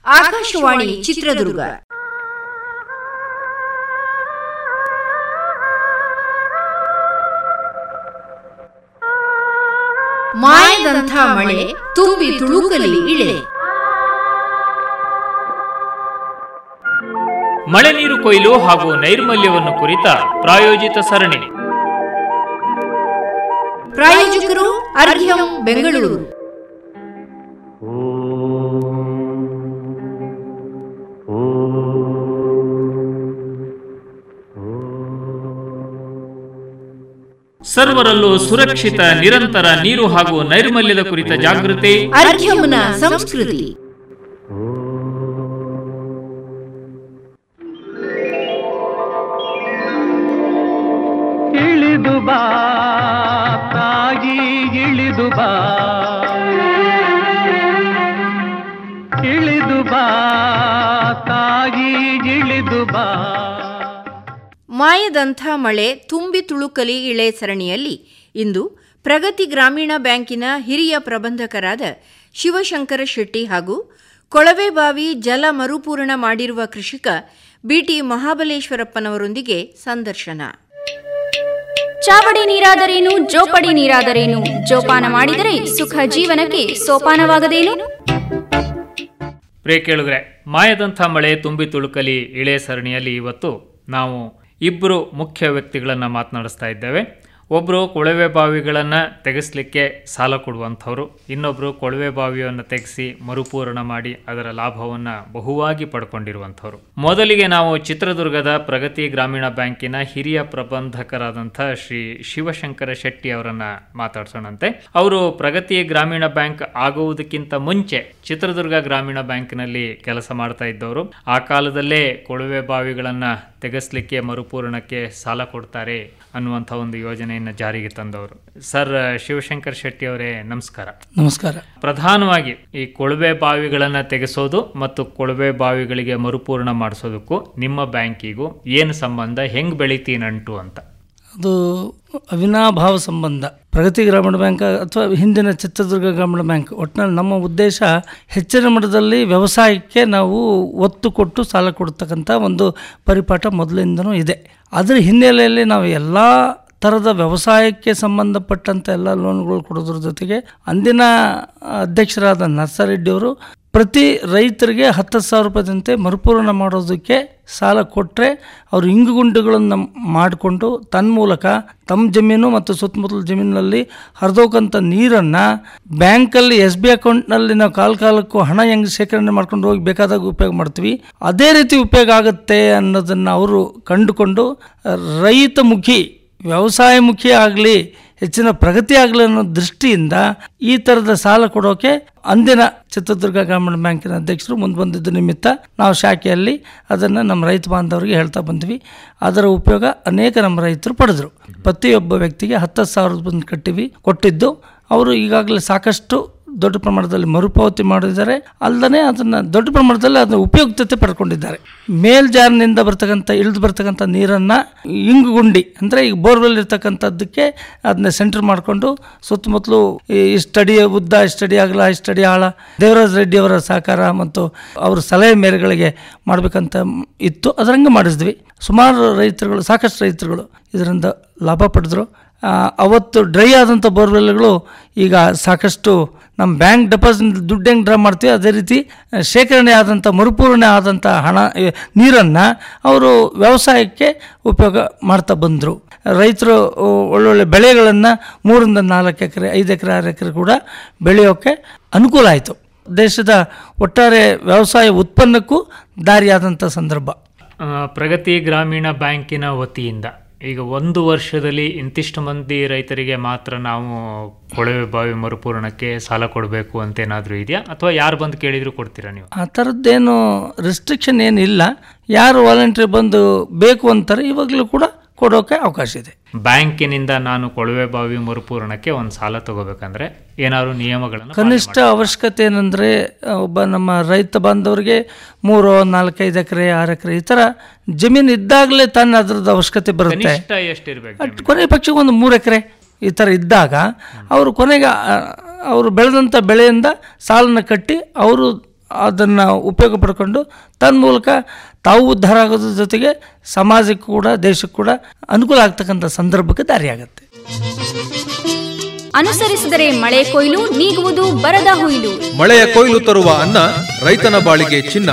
ಆಕಾಶವಾಣಿ ಚಿತ್ರದುರ್ಗ ಮಾಯದಂಥ ಮಳೆ ತುಂಬಿ ತುಳುಕಲಿ ಇಳೆ ಮಳೆ ನೀರು ಕೊಯ್ಲು ಹಾಗೂ ನೈರ್ಮಲ್ಯವನ್ನು ಕುರಿತ ಪ್ರಾಯೋಜಿತ ಸರಣಿ ಪ್ರಾಯೋಜಕರು ಅರ್ಘ್ಯಂ ಬೆಂಗಳೂರು ಸರ್ವರಲ್ಲೂ ಸುರಕ್ಷಿತ ನಿರಂತರ ನೀರು ಹಾಗೂ ನೈರ್ಮಲ್ಯದ ಕುರಿತ ಜಾಗೃತಿ ಅರ್ಘ್ಯಂನ ಸಂಸ್ಕೃತಿ ಇಳಿದು ಬಾ ತಾಯಿ ಇಳಿದು ಬಾ ಇಳಿದು ಬಾ ತಾಯಿ ಇಳಿದು ಬಾ ಮಾಯದಂಥ ಮಳೆ ತುಂಬಿ ತುಳುಕಲಿ ಇಳೆ ಸರಣಿಯಲ್ಲಿ ಇಂದು ಪ್ರಗತಿ ಗ್ರಾಮೀಣ ಬ್ಯಾಂಕಿನ ಹಿರಿಯ ಪ್ರಬಂಧಕರಾದ ಶಿವಶಂಕರ ಶೆಟ್ಟಿ ಹಾಗೂ ಕೊಳವೆಬಾವಿ ಜಲ ಮರುಪೂರಣ ಮಾಡಿರುವ ಕೃಷಿಕ ಬಿಟಿ ಮಹಾಬಲೇಶ್ವರಪ್ಪನವರೊಂದಿಗೆ ಸಂದರ್ಶನ ಚಾವಡಿ ನೀರಾದರೇನು ಜೋಪಡಿ ನೀರಾದರೇನು ಜೋಪಾನ ಮಾಡಿದರೆ ಸುಖ ಜೀವನಕ್ಕೆ ಸೋಪಾನವಾಗದೇನು ಪ್ರೇ ಕೇಳುಗ್ರೆ ಮಾಯದಂಥ ಮಳೆ ತುಂಬಿ ತುಳುಕಲಿ ಇಳೆ ಸರಣಿಯಲ್ಲಿ ಇವತ್ತು ನಾವು ಇಬ್ಬರು ಮುಖ್ಯ ವ್ಯಕ್ತಿಗಳನ್ನು ಮಾತನಾಡಿಸ್ತಾ ಇದ್ದೇವೆ ಒಬ್ಬರು ಕೊಳವೆ ಬಾವಿಗಳನ್ನು ತೆಗೆಸಲಿಕ್ಕೆ ಸಾಲ ಕೊಡುವಂಥವ್ರು ಇನ್ನೊಬ್ಬರು ಕೊಳವೆ ಬಾವಿಯನ್ನು ತೆಗೆಸಿ ಮರುಪೂರಣ ಮಾಡಿ ಅದರ ಲಾಭವನ್ನು ಬಹುವಾಗಿ ಪಡ್ಕೊಂಡಿರುವಂಥವ್ರು ಮೊದಲಿಗೆ ನಾವು ಚಿತ್ರದುರ್ಗದ ಪ್ರಗತಿ ಗ್ರಾಮೀಣ ಬ್ಯಾಂಕಿನ ಹಿರಿಯ ಪ್ರಬಂಧಕರಾದಂಥ ಶ್ರೀ ಶಿವಶಂಕರ ಶೆಟ್ಟಿ ಅವರನ್ನ ಮಾತಾಡ್ಸೋಣಂತೆ ಅವರು ಪ್ರಗತಿ ಗ್ರಾಮೀಣ ಬ್ಯಾಂಕ್ ಆಗುವುದಕ್ಕಿಂತ ಮುಂಚೆ ಚಿತ್ರದುರ್ಗ ಗ್ರಾಮೀಣ ಬ್ಯಾಂಕಿನಲ್ಲಿ ಕೆಲಸ ಮಾಡ್ತಾ ಇದ್ದವರು ಆ ಕಾಲದಲ್ಲೇ ಕೊಳವೆ ಬಾವಿಗಳನ್ನ ತೆಗೆಸಲಿಕ್ಕೆ ಮರುಪೂರಣಕ್ಕೆ ಸಾಲ ಕೊಡ್ತಾರೆ ಅನ್ನುವಂಥ ಒಂದು ಯೋಜನೆಯನ್ನು ಜಾರಿಗೆ ತಂದವರು ಸರ್ ಶಿವಶಂಕರ್ ಶೆಟ್ಟಿ ಅವರೇ ನಮಸ್ಕಾರ ನಮಸ್ಕಾರ ಪ್ರಧಾನವಾಗಿ ಈ ಕೊಳವೆ ಬಾವಿಗಳನ್ನ ತೆಗೆಸೋದು ಮತ್ತು ಕೊಳವೆ ಬಾವಿಗಳಿಗೆ ಮರುಪೂರ್ಣ ಮಾಡಿಸೋದಕ್ಕೂ ನಿಮ್ಮ ಬ್ಯಾಂಕಿಗೂ ಏನು ಸಂಬಂಧ ಹೆಂಗ್ ಬೆಳಿತೀ ನಂಟು ಅಂತ ಅದು ಅವಿನಾಭಾವ ಸಂಬಂಧ ಪ್ರಗತಿ ಗ್ರಾಮೀಣ ಬ್ಯಾಂಕ್ ಅಥವಾ ಹಿಂದಿನ ಚಿತ್ರದುರ್ಗ ಗ್ರಾಮೀಣ ಬ್ಯಾಂಕ್ ಒಟ್ಟಿನಲ್ಲಿ ನಮ್ಮ ಉದ್ದೇಶ ಹೆಚ್ಚಿನ ಮಟ್ಟದಲ್ಲಿ ವ್ಯವಸಾಯಕ್ಕೆ ನಾವು ಒತ್ತು ಕೊಟ್ಟು ಸಾಲ ಕೊಡ್ತಕ್ಕಂಥ ಒಂದು ಪರಿಪಾಠ ಮೊದಲಿಂದನೂ ಇದೆ ಅದರ ಹಿನ್ನೆಲೆಯಲ್ಲಿ ನಾವು ಎಲ್ಲ ಥರದ ವ್ಯವಸಾಯಕ್ಕೆ ಸಂಬಂಧಪಟ್ಟಂಥ ಎಲ್ಲ ಲೋನ್ಗಳು ಕೊಡೋದ್ರ ಜೊತೆಗೆ ಅಂದಿನ ಅಧ್ಯಕ್ಷರಾದ ನರ್ಸರೆಡ್ಡಿಯವರು ಪ್ರತಿ ರೈತರಿಗೆ ಹತ್ತು ಸಾವಿರ ರೂಪಾಯಿದಂತೆ ಮರುಪೂರಣ ಮಾಡೋದಕ್ಕೆ ಸಾಲ ಕೊಟ್ಟರೆ ಅವರು ಇಂಗುಗುಂಡುಗಳನ್ನು ಮಾಡಿಕೊಂಡು ತನ್ಮೂಲಕ ತಮ್ಮ ಜಮೀನು ಮತ್ತು ಸುತ್ತಮುತ್ತಲ ಜಮೀನಿನಲ್ಲಿ ಹರಿದೋಕಂಥ ನೀರನ್ನು ಬ್ಯಾಂಕಲ್ಲಿ ಎಸ್ ಬಿ ಅಕೌಂಟ್ನಲ್ಲಿ ನಾವು ಕಾಲ ಕಾಲಕ್ಕೂ ಹಣ ಹೆಂಗೆ ಶೇಖರಣೆ ಮಾಡ್ಕೊಂಡು ಹೋಗಿ ಬೇಕಾದಾಗ ಉಪಯೋಗ ಮಾಡ್ತೀವಿ ಅದೇ ರೀತಿ ಉಪಯೋಗ ಆಗುತ್ತೆ ಅನ್ನೋದನ್ನು ಅವರು ಕಂಡುಕೊಂಡು ರೈತಮುಖಿ ವ್ಯವಸಾಯಮುಖಿ ಆಗಲಿ ಹೆಚ್ಚಿನ ಪ್ರಗತಿ ಆಗಲಿ ಅನ್ನೋ ದೃಷ್ಟಿಯಿಂದ ಈ ಥರದ ಸಾಲ ಕೊಡೋಕೆ ಅಂದಿನ ಚಿತ್ರದುರ್ಗ ಗ್ರಾಮೀಣ ಬ್ಯಾಂಕಿನ ಅಧ್ಯಕ್ಷರು ಮುಂದೆ ಬಂದಿದ್ದ ನಿಮಿತ್ತ ನಾವು ಶಾಖೆಯಲ್ಲಿ ಅದನ್ನು ನಮ್ಮ ರೈತ ಬಾಂಧವರಿಗೆ ಹೇಳ್ತಾ ಬಂದ್ವಿ ಅದರ ಉಪಯೋಗ ಅನೇಕ ನಮ್ಮ ರೈತರು ಪಡೆದರು ಪ್ರತಿಯೊಬ್ಬ ವ್ಯಕ್ತಿಗೆ ಹತ್ತು ಸಾವಿರದ ಬಂದು ಕಟ್ಟಿವಿ ಕೊಟ್ಟಿದ್ದು ಅವರು ಈಗಾಗಲೇ ಸಾಕಷ್ಟು ದೊಡ್ಡ ಪ್ರಮಾಣದಲ್ಲಿ ಮರುಪಾವತಿ ಮಾಡಿದ್ದಾರೆ ಅಲ್ಲದೆ ಅದನ್ನು ದೊಡ್ಡ ಪ್ರಮಾಣದಲ್ಲಿ ಅದನ್ನ ಉಪಯುಕ್ತತೆ ಪಡ್ಕೊಂಡಿದ್ದಾರೆ ಮೇಲ್ಜಾರಿನಿಂದ ಬರ್ತಕ್ಕಂಥ ಇಳಿದು ಬರ್ತಕ್ಕಂಥ ನೀರನ್ನು ಇಂಗುಗುಂಡಿ ಅಂದರೆ ಈಗ ಬೋರ್ವೆಲ್ ಇರ್ತಕ್ಕಂಥದ್ದಕ್ಕೆ ಅದನ್ನ ಸೆಂಟರ್ ಮಾಡಿಕೊಂಡು ಸುತ್ತಮುತ್ತಲು ಇಷ್ಟು ಅಡಿ ಉದ್ದ ಇಷ್ಟು ಅಡಿ ಆಗಲ ಇಷ್ಟು ಅಡಿ ಆಳ ದೇವರಾಜ್ ರೆಡ್ಡಿ ಅವರ ಸಹಕಾರ ಮತ್ತು ಅವರ ಸಲಹೆ ಮೇರೆಗಳಿಗೆ ಮಾಡಬೇಕಂತ ಇತ್ತು ಅದರಂಗೆ ಮಾಡಿಸಿದ್ವಿ ಸುಮಾರು ರೈತರುಗಳು ಸಾಕಷ್ಟು ರೈತರುಗಳು ಇದರಿಂದ ಲಾಭ ಪಡೆದರು ಆ, ಅವತ್ತು ಡ್ರೈ ಆದಂಥ ಬೋರ್ವೆಲ್ಗಳು ಈಗ ಸಾಕಷ್ಟು ನಮ್ಮ ಬ್ಯಾಂಕ್ ಡೆಪಾಸಿಟ್ ದುಡ್ಡು ಹೆಂಗೆ ಡ್ರಾ ಮಾಡ್ತೀವಿ ಅದೇ ರೀತಿ ಆ, ಶೇಖರಣೆ ಆದಂಥ ಮರುಪೂರಣೆ ಆದಂಥ ಹಣ ನೀರನ್ನು ಅವರು ವ್ಯವಸಾಯಕ್ಕೆ ಉಪಯೋಗ ಮಾಡ್ತಾ ಬಂದರು ರೈತರು ಆ, ಒಳ್ಳೊಳ್ಳೆ ಬೆಳೆಗಳನ್ನು ಮೂರಿಂದ ನಾಲ್ಕು ಎಕರೆ ಐದು ಎಕರೆ ಆರು ಎಕರೆ ಕೂಡ ಬೆಳೆಯೋಕ್ಕೆ ಅನುಕೂಲ ಆಯಿತು ದೇಶದ ಒಟ್ಟಾರೆ ವ್ಯವಸಾಯ ಉತ್ಪನ್ನಕ್ಕೂ ದಾರಿಯಾದಂಥ ಸಂದರ್ಭ ಆ, ಪ್ರಗತಿ ಗ್ರಾಮೀಣ ಬ್ಯಾಂಕಿನ ವತಿಯಿಂದ ಈಗ ಒಂದು ವರ್ಷದಲ್ಲಿ ಇಂತಿಷ್ಟು ಮಂದಿ ರೈತರಿಗೆ ಮಾತ್ರ ನಾವು ಕೊಳವೆ ಬಾವಿ ಮರುಪೂರಣಕ್ಕೆ ಸಾಲ ಕೊಡಬೇಕು ಅಂತ ಏನಾದರೂ ಇದೆಯಾ ಅಥವಾ ಯಾರು ಬಂದು ಕೇಳಿದ್ರು ಕೊಡ್ತೀರಾ ನೀವು ಆ ಥರದ್ದೇನು ರೆಸ್ಟ್ರಿಕ್ಷನ್ ಏನಿಲ್ಲ ಯಾರು ವಾಲಂಟ್ರಿ ಬಂದು ಬೇಕು ಅಂತಾರೆ ಇವಾಗಲೂ ಕೂಡ ಕೊಡೋಕೆ ಅವಕಾಶ ಇದೆ ಬ್ಯಾಂಕಿನಿಂದ ನಾನು ಕೊಳವೆ ಬಾವಿ ಮರುಪೂರಣಕ್ಕೆ ಒಂದು ಸಾಲ ತಗೋಬೇಕಂದ್ರೆ ಏನಾದ್ರು ನಿಯಮಗಳನ್ನು ಕನಿಷ್ಠ ಅವಶ್ಯಕತೆ ಏನಂದರೆ ಒಬ್ಬ ನಮ್ಮ ರೈತ ಬಾಂಧವರಿಗೆ ಮೂರು ನಾಲ್ಕೈದು ಎಕರೆ ಆರು ಎಕರೆ ಈ ಥರ ಜಮೀನು ಇದ್ದಾಗಲೇ ತಾನು ಅದ್ರದ್ದು ಅವಶ್ಯಕತೆ ಬರುತ್ತೆ ಕನಿಷ್ಠ ಎಷ್ಟಿರ್ಬೇಕು ಅಟ್ ಕೊನೆ ಪಕ್ಷ ಒಂದು ಮೂರು ಎಕರೆ ಈ ಥರ ಇದ್ದಾಗ ಅವರು ಕೊನೆಗೆ ಆ, ಅವರು ಬೆಳೆದಂಥ ಬೆಳೆಯಿಂದ ಸಾಲನ್ನು ಕಟ್ಟಿ ಅವರು ಅದನ್ನು ಉಪಯೋಗ ಪಡ್ಕೊಂಡು ತನ್ಮೂಲಕ ತಾವು ಉದ್ಧಾರ ಆಗೋದ್ರ ಜೊತೆಗೆ ಸಮಾಜಕ್ಕೆ ಕೂಡ ದೇಶಕ್ಕೆ ಕೂಡ ಅನುಕೂಲ ಆಗ್ತಕ್ಕಂಥ ಸಂದರ್ಭಕ್ಕೆ ದಾರಿಯಾಗುತ್ತೆ ಅನುಸರಿಸಿದರೆ ಮಳೆ ಕೊಯ್ಲು ನೀಗುವುದು ಬರದ ಹುಯಿಲು ಮಳೆಯ ಕೊಯ್ಲು ತರುವ ಅನ್ನ ರೈತನ ಬಾಳಿಗೆ ಚಿನ್ನ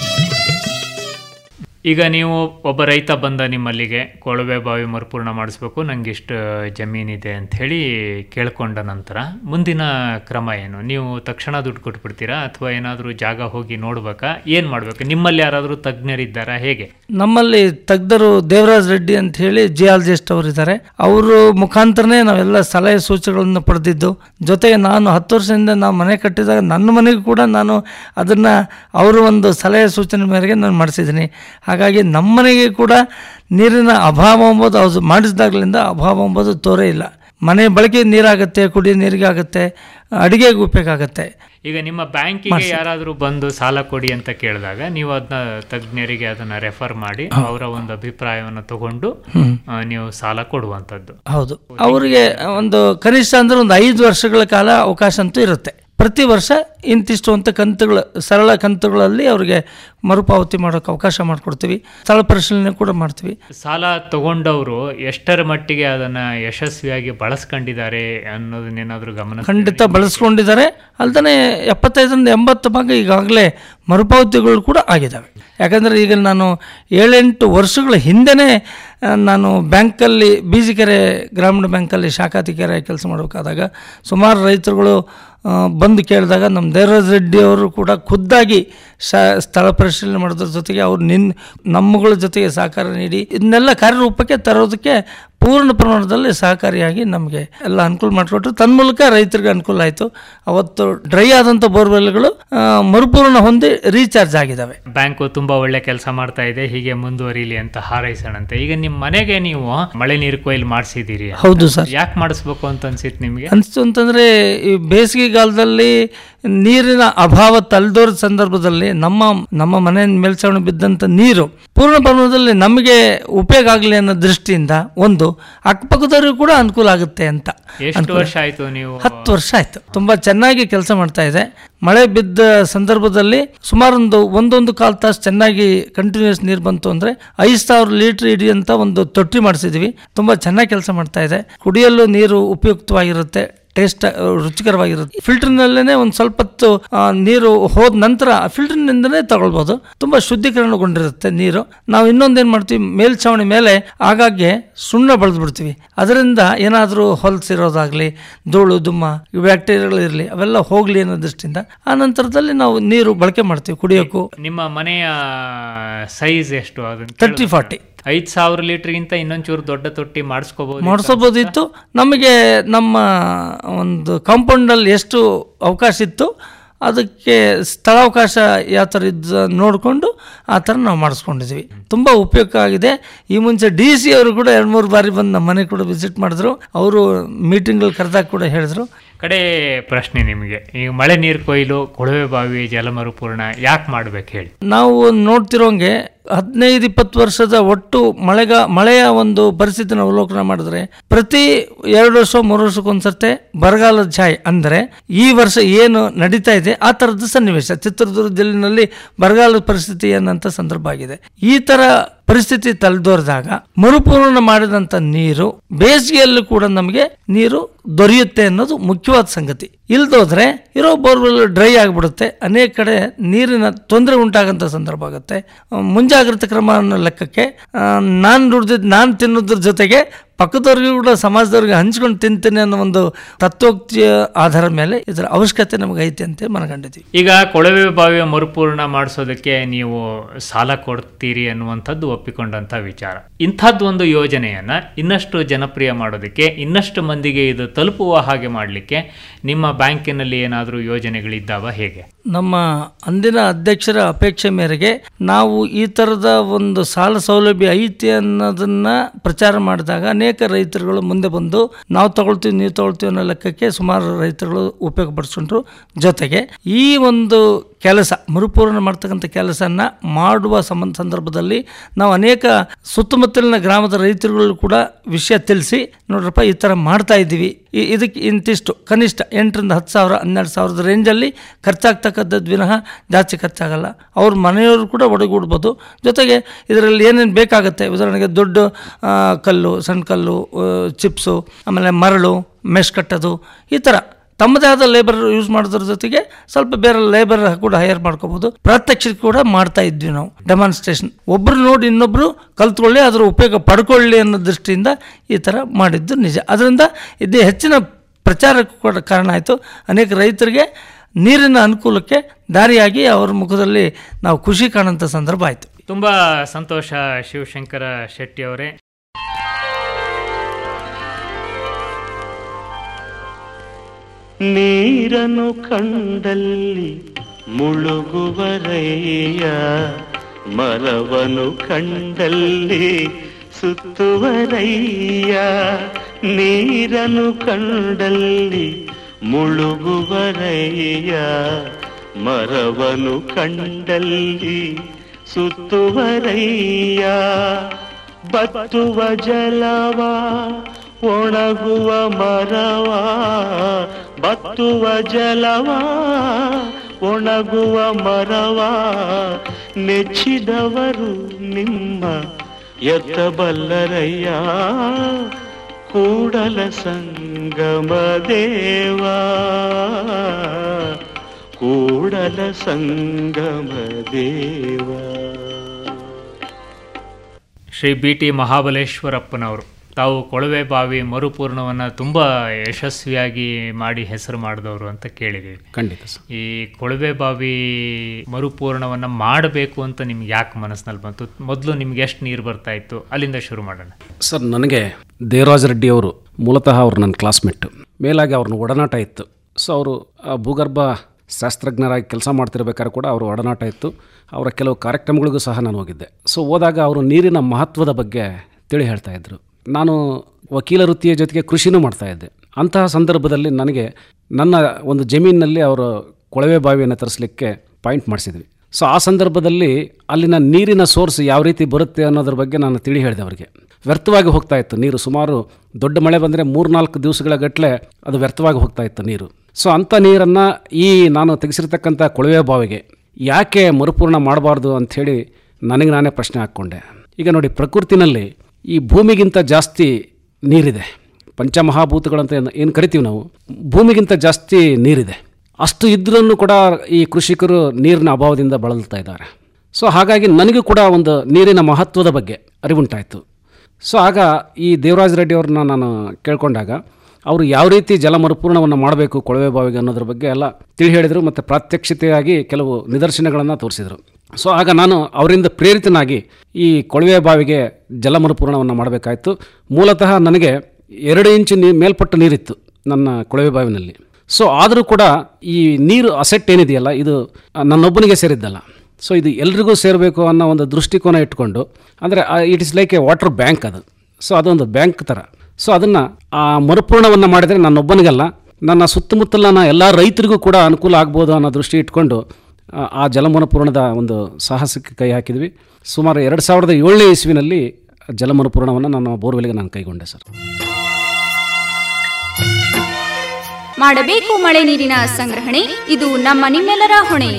ಈಗ ನೀವು ಒಬ್ಬ ರೈತ ಬಂದ ನಿಮ್ಮಲ್ಲಿಗೆ ಕೊಳವೆ ಬಾವಿ ಮರುಪೂರ್ಣ ಮಾಡಿಸ್ಬೇಕು ನಂಗೆ ಇಷ್ಟು ಜಮೀನಿದೆ ಅಂತ ಹೇಳಿ ಕೇಳ್ಕೊಂಡ ನಂತರ ಮುಂದಿನ ಕ್ರಮ ಏನು ನೀವು ತಕ್ಷಣ ದುಡ್ಡು ಕೊಟ್ಬಿಡ್ತೀರಾ ಅಥವಾ ಏನಾದರೂ ಜಾಗ ಹೋಗಿ ನೋಡ್ಬೇಕಾ ಏನು ಮಾಡಬೇಕು ನಿಮ್ಮಲ್ಲಿ ಯಾರಾದರೂ ತಜ್ಞರಿದ್ದಾರಾ ಹೇಗೆ ನಮ್ಮಲ್ಲಿ ತಜ್ಞರು ದೇವರಾಜ್ ರೆಡ್ಡಿ ಅಂತ ಹೇಳಿ ಜಿಯಾಲಜಿಸ್ಟ್ ಅವರು ಇದ್ದಾರೆ ಅವರು ಮುಖಾಂತರನೇ ನಾವೆಲ್ಲ ಸಲಹೆ ಸೂಚನೆಗಳನ್ನು ಪಡೆದಿದ್ದು ಜೊತೆಗೆ ನಾನು ಹತ್ತು ವರ್ಷದಿಂದ ನಾವು ಮನೆ ಕಟ್ಟಿದಾಗ ನನ್ನ ಮನೆಗೂ ಕೂಡ ನಾನು ಅದನ್ನು ಅವರ ಒಂದು ಸಲಹೆ ಸೂಚನೆ ಮೇರೆಗೆ ನಾನು ಮಾಡಿಸಿದ್ದೀನಿ ಹಾಗಾಗಿ ನಮ್ಮ ಮನೆಗೆ ಕೂಡ ನೀರಿನ ಅಭಾವ ಎಂಬುದು ಅದು ಮಾಡಿಸಿದಾಗಲಿಂದ ಅಭಾವ ಎಂಬುದು ತೋರೇ ಇಲ್ಲ ಮನೆ ಬಳಕೆ ನೀರಾಗುತ್ತೆ ಕುಡಿಯೋ ನೀರಿಗೆ ಆಗುತ್ತೆ ಅಡುಗೆಗೆ ಉಪಯೋಗ ಆಗುತ್ತೆ ಈಗ ನಿಮ್ಮ ಬ್ಯಾಂಕಿಗೆ ಯಾರಾದರೂ ಬಂದು ಸಾಲ ಕೊಡಿ ಅಂತ ಕೇಳಿದಾಗ ನೀವು ಅದನ್ನ ತಜ್ಞರಿಗೆ ಅದನ್ನ ರೆಫರ್ ಮಾಡಿ ಅವರ ಒಂದು ಅಭಿಪ್ರಾಯವನ್ನು ತಗೊಂಡು ಆ, ನೀವು ಸಾಲ ಕೊಡುವಂಥದ್ದು ಹೌದು ಅವರಿಗೆ ಒಂದು ಕನಿಷ್ಠ ಅಂದ್ರೆ ಒಂದು ಐದು ವರ್ಷಗಳ ಕಾಲ ಅವಕಾಶ ಅಂತೂ ಇರುತ್ತೆ ಪ್ರತಿ ವರ್ಷ ಇಂತಿಷ್ಟು ಅಂತ ಕಂತುಗಳು ಸರಳ ಕಂತುಗಳಲ್ಲಿ ಅವರಿಗೆ ಮರುಪಾವತಿ ಮಾಡೋಕೆ ಅವಕಾಶ ಮಾಡಿಕೊಡ್ತೀವಿ ಸ್ಥಳ ಪರಿಶೀಲನೆ ಕೂಡ ಮಾಡ್ತೀವಿ ಸಾಲ ತಗೊಂಡವರು ಎಷ್ಟರ ಮಟ್ಟಿಗೆ ಅದನ್ನ ಯಶಸ್ವಿಯಾಗಿ ಬಳಸ್ಕೊಂಡಿದ್ದಾರೆ ಅನ್ನೋದನ್ನೇನಾದ್ರೂ ಗಮನ ಖಂಡಿತ ಬಳಸ್ಕೊಂಡಿದ್ದಾರೆ ಅಲ್ದೇ ಎಪ್ಪತ್ತೈದರಿಂದ ಎಂಬತ್ತು ಭಾಗ ಈಗಾಗಲೇ ಮರುಪಾವತಿಗಳು ಕೂಡ ಆಗಿದ್ದಾವೆ ಯಾಕಂದರೆ ಈಗ ನಾನು ಏಳೆಂಟು ವರ್ಷಗಳ ಹಿಂದೆನೇ ಆ, ನಾನು ಬ್ಯಾಂಕಲ್ಲಿ ಬೀಜಿಕೆರೆ ಗ್ರಾಮೀಣ ಬ್ಯಾಂಕಲ್ಲಿ ಶಾಖಾಧಿಕಾರಿ ಕೆಲಸ ಮಾಡಬೇಕಾದಾಗ ಸುಮಾರು ರೈತರುಗಳು ಆ, ಬಂದು ಕೇಳಿದಾಗ ನಮ್ಮ ದೇವರಾಜ್ ರೆಡ್ಡಿ ಅವರು ಕೂಡ ಖುದ್ದಾಗಿ ಶ ಸ್ಥಳ ಪರಿಶೀಲನೆ ಮಾಡೋದ್ರ ಜೊತೆಗೆ ಅವ್ರು ನಿನ್ ನಮ್ಮಗಳ ಜೊತೆಗೆ ಸಹಕಾರ ನೀಡಿ ಇದನ್ನೆಲ್ಲ ಕಾರ್ಯರೂಪಕ್ಕೆ ತರೋದಕ್ಕೆ ಪೂರ್ಣ ಪ್ರಮಾಣದಲ್ಲಿ ಸಹಕಾರಿಯಾಗಿ ನಮಗೆ ಎಲ್ಲ ಅನುಕೂಲ ಮಾಡಿಕೊಟ್ರು ತನ್ಮೂಲಕ ರೈತರಿಗೆ ಅನುಕೂಲ ಆಯಿತು ಅವತ್ತು ಡ್ರೈ ಆದಂಥ ಬೋರ್ವೆಲ್ಗಳು ಆ, ಮರುಪೂರ್ಣ ಹೊಂದಿ ರೀಚಾರ್ಜ್ ಆಗಿದ್ದಾವೆ ಬ್ಯಾಂಕು ತುಂಬಾ ಒಳ್ಳೆ ಕೆಲಸ ಮಾಡ್ತಾ ಇದೆ ಹೀಗೆ ಮುಂದುವರಿಲಿ ಅಂತ ಹಾರೈಸೋಣಂತೆ ಈಗ ನಿಮ್ಮ ಮನೆಗೆ ನೀವು ಮಳೆ ನೀರು ಕೊಯ್ಲು ಮಾಡಿಸಿದ್ದೀರಿ ಹೌದು ಸರ್ ಯಾಕೆ ಮಾಡಿಸ್ಬೇಕು ಅಂತ ಅನ್ಸಿತ್ತು ನಿಮಗೆ ಅನಿಸ್ತು ಅಂತಂದರೆ ಈ ಬೇಸಿಗೆಗಾಲದಲ್ಲಿ ನೀರಿನ ಅಭಾವ ತಲೆದೋರ ಸಂದರ್ಭದಲ್ಲಿ ನಮ್ಮ ನಮ್ಮ ಮನೆ ಮೇಲ್ಛಾವಣಿ ಬಿದ್ದಂಥ ನೀರು ಪೂರ್ಣ ಪ್ರಮಾಣದಲ್ಲಿ ನಮಗೆ ಉಪಯೋಗ ಆಗಲಿ ಅನ್ನೋ ದೃಷ್ಟಿಯಿಂದ ಒಂದು ಅಕ್ಕಪಕ್ಕದವ್ರಿಗೂ ಕೂಡ ಅನುಕೂಲ ಆಗುತ್ತೆ ಅಂತ ಎಷ್ಟು ವರ್ಷ ಆಯ್ತು ನೀವು ಹತ್ತು ವರ್ಷ ಆಯ್ತು ತುಂಬಾ ಚೆನ್ನಾಗಿ ಕೆಲಸ ಮಾಡ್ತಾ ಇದೆ ಮಳೆ ಬಿದ್ದ ಸಂದರ್ಭದಲ್ಲಿ ಸುಮಾರೊಂದು ಒಂದೊಂದು ಕಾಲು ತಾಸು ಚೆನ್ನಾಗಿ ಕಂಟಿನ್ಯೂಸ್ ನೀರು ಬಂತು ಅಂದ್ರೆ ಐದು ಸಾವಿರ ಲೀಟರ್ ಹಿಡಿಯಂತ ಒಂದು ತೊಟ್ಟಿ ಮಾಡಿಸಿದ್ವಿ ತುಂಬಾ ಚೆನ್ನಾಗಿ ಕೆಲಸ ಮಾಡ್ತಾ ಇದೆ ಕುಡಿಯಲು ನೀರು ಉಪಯುಕ್ತವಾಗಿರುತ್ತೆ ಟೇಸ್ಟ್ ರುಚಿಕರವಾಗಿರುತ್ತೆ ಫಿಲ್ಟರ್ನಲ್ಲೇ ಒಂದು ಸ್ವಲ್ಪ ಹೊತ್ತು ಆ, ನೀರು ಹೋದ ನಂತರ ಫಿಲ್ಟರ್ನಿಂದನೇ ತಗೊಳ್ಬೋದು ತುಂಬಾ ಶುದ್ಧೀಕರಣಗೊಂಡಿರುತ್ತೆ ನೀರು ನಾವು ಇನ್ನೊಂದೇನು ಮಾಡ್ತೀವಿ ಮೇಲ್ಛಾವಣಿ ಮೇಲೆ ಆಗಾಗ್ಗೆ ಸುಣ್ಣ ಬಳ್ದು ಬಿಡ್ತೀವಿ ಅದರಿಂದ ಏನಾದರೂ ಹೊಲಸಿರೋದಾಗ್ಲಿ ಧೂಳು ದುಮ್ಮ ಬ್ಯಾಕ್ಟೀರಿಯಾಗಳು ಇರಲಿ ಅವೆಲ್ಲ ಹೋಗ್ಲಿ ಅನ್ನೋ ದೃಷ್ಟಿಯಿಂದ ಆ ನಂತರದಲ್ಲಿ ನಾವು ನೀರು ಬಳಕೆ ಮಾಡ್ತೀವಿ ಕುಡಿಯೋಕ್ಕೂ ನಿಮ್ಮ ಮನೆಯ ಸೈಜ್ ಎಷ್ಟು ಅದನ್ನ ತರ್ಟಿ ಫಾರ್ಟಿ ಐದು ಸಾವಿರ ಲೀಟರ್ಗಿಂತ ಇನ್ನೊಂಚೂರು ದೊಡ್ಡ ತೊಟ್ಟಿ ಮಾಡಿಸ್ಕೋಬಹುದು ಮಾಡಿಸೋಬೋದಿತ್ತು ನಮಗೆ ನಮ್ಮ ಒಂದು ಕಾಂಪೌಂಡಲ್ಲಿ ಎಷ್ಟು ಅವಕಾಶ ಇತ್ತು ಅದಕ್ಕೆ ಸ್ಥಳಾವಕಾಶ ಯಾವ ಥರ ಇದ್ದು ನೋಡಿಕೊಂಡು ಆ ಥರ ನಾವು ಮಾಡಿಸ್ಕೊಂಡಿದ್ವಿ ತುಂಬ ಉಪಯುಕ್ತ ಆಗಿದೆ ಈ ಮುಂಚೆ ಡಿ ಸಿ ಅವರು ಕೂಡ ಎರಡು ಮೂರು ಬಾರಿ ಬಂದು ನಮ್ಮ ಮನೆ ಕೂಡ ವಿಸಿಟ್ ಮಾಡಿದ್ರು ಅವರು ಮೀಟಿಂಗ್ಗಳು ಕರೆದಾಗ ಕೂಡ ಹೇಳಿದ್ರು ಕಡೆ ಪ್ರಶ್ನೆ ನಿಮಗೆ ಈಗ ಮಳೆ ನೀರು ಕೊಯ್ಲು ಕೊಳವೆ ಬಾವಿ ಜಲಮರುಪೂರ್ಣ ಯಾಕೆ ಮಾಡ್ಬೇಕು ಹೇಳಿ ನಾವು ನೋಡ್ತಿರೋಂಗೆ ಹದಿನೈದು ಇಪ್ಪತ್ತು ವರ್ಷದ ಒಟ್ಟು ಮಳೆಗ ಮಳೆಯ ಒಂದು ಪರಿಸ್ಥಿತಿನ ಅವಲೋಕನ ಮಾಡಿದ್ರೆ ಪ್ರತಿ ಎರಡು ವರ್ಷ ಮೂರು ವರ್ಷಕ್ಕೊಂದ್ಸರ್ತೆ ಬರಗಾಲದ ಛಾಯೆ ಅಂದರೆ ಈ ವರ್ಷ ಏನು ನಡೀತಾ ಇದೆ ಆ ಥರದ ಸನ್ನಿವೇಶ ಚಿತ್ರದುರ್ಗ ಜಿಲ್ಲೆನಲ್ಲಿ ಬರಗಾಲದ ಪರಿಸ್ಥಿತಿ ಏನಂತ ಸಂದರ್ಭ ಆಗಿದೆ ಈ ಥರ ಪರಿಸ್ಥಿತಿ ತಲೆದೋರಿದಾಗ ಮರುಪೂರ್ಣ ಮಾಡಿದಂಥ ನೀರು ಬೇಸಿಗೆಯಲ್ಲೂ ಕೂಡ ನಮಗೆ ನೀರು ದೊರೆಯುತ್ತೆ ಅನ್ನೋದು ಮುಖ್ಯವಾದ ಸಂಗತಿ ಇಲ್ದೋದ್ರೆ ಇರೋ ಬೋರ್ವೆಲ್ ಡ್ರೈ ಆಗಿಬಿಡುತ್ತೆ ಅನೇಕ ಕಡೆ ನೀರಿನ ತೊಂದರೆ ಉಂಟಾಗಂಥ ಸಂದರ್ಭ ಆಗುತ್ತೆ ಆ, ಮುಂಜಾಗ್ರತೆ ಕ್ರಮ ಅನ್ನೋ ಲೆಕ್ಕಕ್ಕೆ ನಾನು ದುಡ್ದಿದ್ದು ನಾನು ತಿನ್ನೋದ್ರ ಜೊತೆಗೆ ಪಕ್ಕದವ್ರಿಗೂ ಕೂಡ ಸಮಾಜದವ್ರಿಗೆ ಹಂಚ್ಕೊಂಡು ತಿಂತೀನಿ ಅನ್ನೋ ಒಂದು ತತ್ವೋಕ್ತಿಯ ಆಧಾರದ ಮೇಲೆ ಇದರ ಅವಶ್ಯಕತೆ ನಮಗೆ ಐತೆ ಅಂತ ಮನಗಂಡಿದ್ದೀವಿ ಈಗ ಕೊಳವೆ ಬಾವಿಯ ಮರುಪೂರ್ಣ ಮಾಡಿಸೋದಕ್ಕೆ ನೀವು ಸಾಲ ಕೊಡ್ತೀರಿ ಅನ್ನುವಂಥದ್ದು ಒಪ್ಪಿಕೊಂಡಂಥ ವಿಚಾರ ಇಂಥದ್ದು ಒಂದು ಯೋಜನೆಯನ್ನ ಇನ್ನಷ್ಟು ಜನಪ್ರಿಯ ಮಾಡೋದಕ್ಕೆ ಇನ್ನಷ್ಟು ಮಂದಿಗೆ ಇದು ತಲುಪುವ ಹಾಗೆ ಮಾಡಲಿಕ್ಕೆ ನಿಮ್ಮ ಬ್ಯಾಂಕಿನಲ್ಲಿ ಏನಾದರೂ ಯೋಜನೆಗಳಿದ್ದಾವ ಹೇಗೆ ನಮ್ಮ ಅಂದಿನ ಅಧ್ಯಕ್ಷರ ಅಪೇಕ್ಷೆ ಮೇರೆಗೆ ನಾವು ಈ ಥರದ ಒಂದು ಸಾಲ ಸೌಲಭ್ಯ ಐತಿ ಅನ್ನೋದನ್ನ ಪ್ರಚಾರ ಮಾಡಿದಾಗ ಅನೇಕ ರೈತರುಗಳು ಮುಂದೆ ಬಂದು ನಾವು ತಗೊಳ್ತೀವಿ ನೀವು ತಗೊಳ್ತೀವಿ ಅನ್ನೋ ಲೆಕ್ಕಕ್ಕೆ ಸುಮಾರು ರೈತರುಗಳು ಉಪಯೋಗ ಪಡಿಸ್ಕೊಂಡ್ರು ಜೊತೆಗೆ ಈ ಒಂದು ಕೆಲಸ ಮರುಪೂರಣ ಮಾಡ್ತಕ್ಕಂಥ ಕೆಲಸನ ಮಾಡುವ ಸಂಬಂಧ ಸಂದರ್ಭದಲ್ಲಿ ನಾವು ಅನೇಕ ಸುತ್ತಮುತ್ತಲಿನ ಗ್ರಾಮದ ರೈತರುಗಳು ಕೂಡ ವಿಷಯ ತಿಳಿಸಿ ನೋಡ್ರಪ್ಪ ಈ ಥರ ಮಾಡ್ತಾ ಇದ್ದೀವಿ ಈ ಇದಕ್ಕೆ ಇಂತಿಷ್ಟು ಕನಿಷ್ಠ ಎಂಟರಿಂದ ಹತ್ತು ಸಾವಿರ ಹನ್ನೆರಡು ಸಾವಿರದ ರೇಂಜಲ್ಲಿ ಖರ್ಚಾಗ್ತಕ್ಕಂಥದ್ದು ವಿನಃ ಜಾಸ್ತಿ ಖರ್ಚಾಗಲ್ಲ ಅವ್ರ ಮನೆಯವರು ಕೂಡ ಒಡಗೂಡ್ಬೋದು ಜೊತೆಗೆ ಇದರಲ್ಲಿ ಏನೇನು ಬೇಕಾಗುತ್ತೆ ಉದಾಹರಣೆಗೆ ದೊಡ್ಡ ಆ, ಕಲ್ಲು ಸಣ್ಣ ಕಲ್ಲು ಆ, ಚಿಪ್ಸು ಆಮೇಲೆ ಮರಳು ಮೆಶ್ ಕಟ್ಟೋದು ಈ ಥರ ತಮ್ಮದೇ ಆದ ಲೇಬರ್ ಯೂಸ್ ಮಾಡೋದ್ರ ಜೊತೆಗೆ ಸ್ವಲ್ಪ ಬೇರೆ ಲೇಬರ್ ಕೂಡ ಹೈಯರ್ ಮಾಡ್ಕೋಬಹುದು ಪ್ರಾತ್ಯಕ್ಷಿಕ ಕೂಡ ಮಾಡ್ತಾ ಇದ್ವಿ ನಾವು ಡೆಮಾನ್ಸ್ಟ್ರೇಷನ್ ಒಬ್ರು ನೋಡಿ ಇನ್ನೊಬ್ರು ಕಲ್ತ್ಕೊಳ್ಳಿ ಅದರ ಉಪಯೋಗ ಪಡ್ಕೊಳ್ಳಿ ಅನ್ನೋ ದೃಷ್ಟಿಯಿಂದ ಈ ಥರ ಮಾಡಿದ್ದು ನಿಜ ಅದರಿಂದ ಇದು ಹೆಚ್ಚಿನ ಪ್ರಚಾರಕ್ಕೂ ಕೂಡ ಕಾರಣ ಆಯಿತು ಅನೇಕ ರೈತರಿಗೆ ನೀರಿನ ಅನುಕೂಲಕ್ಕೆ ದಾರಿಯಾಗಿ ಅವರ ಮುಖದಲ್ಲಿ ನಾವು ಖುಷಿ ಕಾಣುವಂಥ ಸಂದರ್ಭ ಆಯಿತು ತುಂಬ ಸಂತೋಷ ಶಿವಶಂಕರ ಶೆಟ್ಟಿ ಅವರೇ ನೀರನ್ನು ಕಂಡಲ್ಲಿ ಮುಳುಗುವರಯ್ಯ ಮರವನು ಕಂಡಲ್ಲಿ ಸುತ್ತುವರಯ್ಯ ನೀರನ್ನು ಕಂಡಲ್ಲಿ ಮುಳುಗುವರಯ್ಯ ಮರವನು ಕಂಡಲ್ಲಿ ಸುತ್ತುವರಯ್ಯ ಬತ್ತುವ ಜಲವ ಒಣಗುವ ಮರವ ಬತ್ತುವ ಜಲವ ಒಣಗುವ ಮರವ ನೆಚ್ಚಿದವರು ನಿಮ್ಮ ಎತ್ತಬಲ್ಲರಯ್ಯ ಕೂಡಲ ಸಂಗಮ ದೇವ ಕೂಡಲ ಸಂಗಮ ದೇವ ಶ್ರೀ ಬಿ ಟಿ ಮಹಾಬಲೇಶ್ವರಪ್ಪನವರು ತಾವು ಕೊಳವೆ ಬಾವಿ ಮರುಪೂರ್ಣವನ್ನು ತುಂಬ ಯಶಸ್ವಿಯಾಗಿ ಮಾಡಿ ಹೆಸರು ಮಾಡಿದವರು ಅಂತ ಕೇಳಿದ್ದೀವಿ ಖಂಡಿತ ಸರ್ ಈ ಕೊಳವೆ ಬಾವಿ ಮರುಪೂರ್ಣವನ್ನು ಮಾಡಬೇಕು ಅಂತ ನಿಮ್ಗೆ ಯಾಕೆ ಮನಸ್ಸಿನಲ್ಲಿ ಬಂತು ಮೊದಲು ನಿಮ್ಗೆ ಎಷ್ಟು ನೀರು ಬರ್ತಾ ಇತ್ತು ಅಲ್ಲಿಂದ ಶುರು ಮಾಡೋಣ ಸರ್ ನನಗೆ ದೇವರಾಜ ರೆಡ್ಡಿ ಅವರು ಮೂಲತಃ ಅವರು ನನ್ನ ಕ್ಲಾಸ್ಮೇಟ್ ಮೇಲಾಗಿ ಅವ್ರನ್ನ ಒಡನಾಟ ಇತ್ತು ಸೊ ಅವರು ಆ ಭೂಗರ್ಭ ಶಾಸ್ತ್ರಜ್ಞರಾಗಿ ಕೆಲಸ ಮಾಡ್ತಿರ್ಬೇಕಾದ್ರೆ ಕೂಡ ಅವರು ಒಡನಾಟ ಇತ್ತು ಅವರ ಕೆಲವು ಕಾರ್ಯಕ್ರಮಗಳಿಗೂ ಸಹ ನಾನು ಹೋಗಿದ್ದೆ ಸೊ ಹೋದಾಗ ಅವರು ನೀರಿನ ಮಹತ್ವದ ಬಗ್ಗೆ ತಿಳಿ ಹೇಳ್ತಾ ಇದ್ರು ನಾನು ವಕೀಲ ವೃತ್ತಿಯ ಜೊತೆಗೆ ಕೃಷಿನೂ ಮಾಡ್ತಾ ಇದ್ದೆ ಅಂತಹ ಸಂದರ್ಭದಲ್ಲಿ ನನಗೆ ನನ್ನ ಒಂದು ಜಮೀನಿನಲ್ಲಿ ಅವರು ಕೊಳವೆ ಬಾವಿಯನ್ನು ತರಿಸಲಿಕ್ಕೆ ಪಾಯಿಂಟ್ ಮಾಡಿಸಿದ್ವಿ ಸೊ ಆ ಸಂದರ್ಭದಲ್ಲಿ ಅಲ್ಲಿನ ನೀರಿನ ಸೋರ್ಸ್ ಯಾವ ರೀತಿ ಬರುತ್ತೆ ಅನ್ನೋದ್ರ ಬಗ್ಗೆ ನಾನು ತಿಳಿ ಹೇಳಿದೆ ಅವರಿಗೆ ವ್ಯರ್ಥವಾಗಿ ಹೋಗ್ತಾ ಇತ್ತು ನೀರು ಸುಮಾರು ದೊಡ್ಡ ಮಳೆ ಬಂದರೆ ಮೂರ್ನಾಲ್ಕು ದಿವಸಗಳ ಗಟ್ಟಲೆ ಅದು ವ್ಯರ್ಥವಾಗಿ ಹೋಗ್ತಾ ಇತ್ತು ನೀರು ಸೊ ಅಂಥ ನೀರನ್ನು ಈ ನಾನು ತೆಗೆಸಿರ್ತಕ್ಕಂಥ ಕೊಳವೆ ಬಾವಿಗೆ ಯಾಕೆ ಮರುಪೂರ್ಣ ಮಾಡಬಾರ್ದು ಅಂಥೇಳಿ ನನಗೆ ನಾನೇ ಪ್ರಶ್ನೆ ಹಾಕ್ಕೊಂಡೆ ಈಗ ನೋಡಿ ಪ್ರಕೃತಿನಲ್ಲಿ ಈ ಭೂಮಿಗಿಂತ ಜಾಸ್ತಿ ನೀರಿದೆ ಪಂಚಮಹಾಭೂತಗಳಂತ ಏನು- ಏನು ಕರಿತೀವಿ ನಾವು ಭೂಮಿಗಿಂತ ಜಾಸ್ತಿ ನೀರಿದೆ ಅಷ್ಟು ಇದ್ರೂ ಕೂಡ ಈ ಕೃಷಿಕರು ನೀರಿನ ಅಭಾವದಿಂದ ಬಳಲ್ತಾ ಇದ್ದಾರೆ ಸೊ ಹಾಗಾಗಿ ನನಗೂ ಕೂಡ ಒಂದು ನೀರಿನ ಮಹತ್ವದ ಬಗ್ಗೆ ಅರಿವುಂಟಾಯಿತು ಸೊ ಆಗ ಈ ದೇವರಾಜ ರೆಡ್ಡಿ ಅವ್ರನ್ನ ನಾನು ಕೇಳ್ಕೊಂಡಾಗ ಅವರು ಯಾವ ರೀತಿ ಜಲ ಮರುಪೂರ್ಣವನ್ನು ಮಾಡಬೇಕು ಕೊಳವೆ ಬಾವಿಗೆ ಅನ್ನೋದ್ರ ಬಗ್ಗೆ ಎಲ್ಲ ತಿಳಿ ಹೇಳಿದರು ಮತ್ತು ಪ್ರಾತ್ಯಕ್ಷಿತೆಯಾಗಿ ಕೆಲವು ನಿದರ್ಶನಗಳನ್ನು ತೋರಿಸಿದರು ಸೊ ಆಗ ನಾನು ಅವರಿಂದ ಪ್ರೇರಿತನಾಗಿ ಈ ಕೊಳವೆ ಬಾವಿಗೆ ಜಲ ಮರುಪೂರ್ಣವನ್ನು ಮಾಡಬೇಕಾಯಿತು ಮೂಲತಃ ನನಗೆ ಎರಡು ಇಂಚು ನೀ ಮೇಲ್ಪಟ್ಟು ನೀರಿತ್ತು ನನ್ನ ಕೊಳವೆ ಬಾವಿನಲ್ಲಿ ಸೊ ಆದರೂ ಕೂಡ ಈ ನೀರು ಅಸೆಟ್ ಏನಿದೆಯಲ್ಲ ಇದು ಆ, ನನ್ನೊಬ್ಬನಿಗೆ ಸೇರಿದ್ದಲ್ಲ ಸೊ ಇದು ಎಲ್ರಿಗೂ ಸೇರಬೇಕು ಅನ್ನೋ ಒಂದು ದೃಷ್ಟಿಕೋನ ಇಟ್ಕೊಂಡು ಅಂದರೆ it is like a water bank ಅದು ಸೊ ಅದೊಂದು ಬ್ಯಾಂಕ್ ಥರ ಸೊ ಅದನ್ನು ಆ ಮರುಪೂರ್ಣವನ್ನು ಮಾಡಿದರೆ ನನ್ನೊಬ್ಬನಿಗಲ್ಲ ನನ್ನ ಸುತ್ತಮುತ್ತಲಿನ ಎಲ್ಲ ರೈತರಿಗೂ ಕೂಡ ಅನುಕೂಲ ಆಗ್ಬೋದು ಅನ್ನೋ ದೃಷ್ಟಿ ಇಟ್ಕೊಂಡು ಆ, ಆ ಜಲಮರುಪೂರ್ಣದ ಒಂದು ಸಾಹಸಕ್ಕೆ ಕೈ ಹಾಕಿದ್ವಿ ಸುಮಾರು ಎರಡು ಸಾವಿರದ ಏಳನೇ ಇಸ್ವಿನಲ್ಲಿ ಜಲಮರುಪೂರ್ಣವನ್ನು ನನ್ನ ಬೋರ್ವೆಲ್ಗೆ ನಾನು ಕೈಗೊಂಡೆ ಸರ್ ಮಾಡಬೇಕು ಮಳೆ ನೀರಿನ ಸಂಗ್ರಹಣೆ ಇದು ನಮ್ಮ ನಿಮ್ಮೆಲ್ಲರ ಹೊಣೆ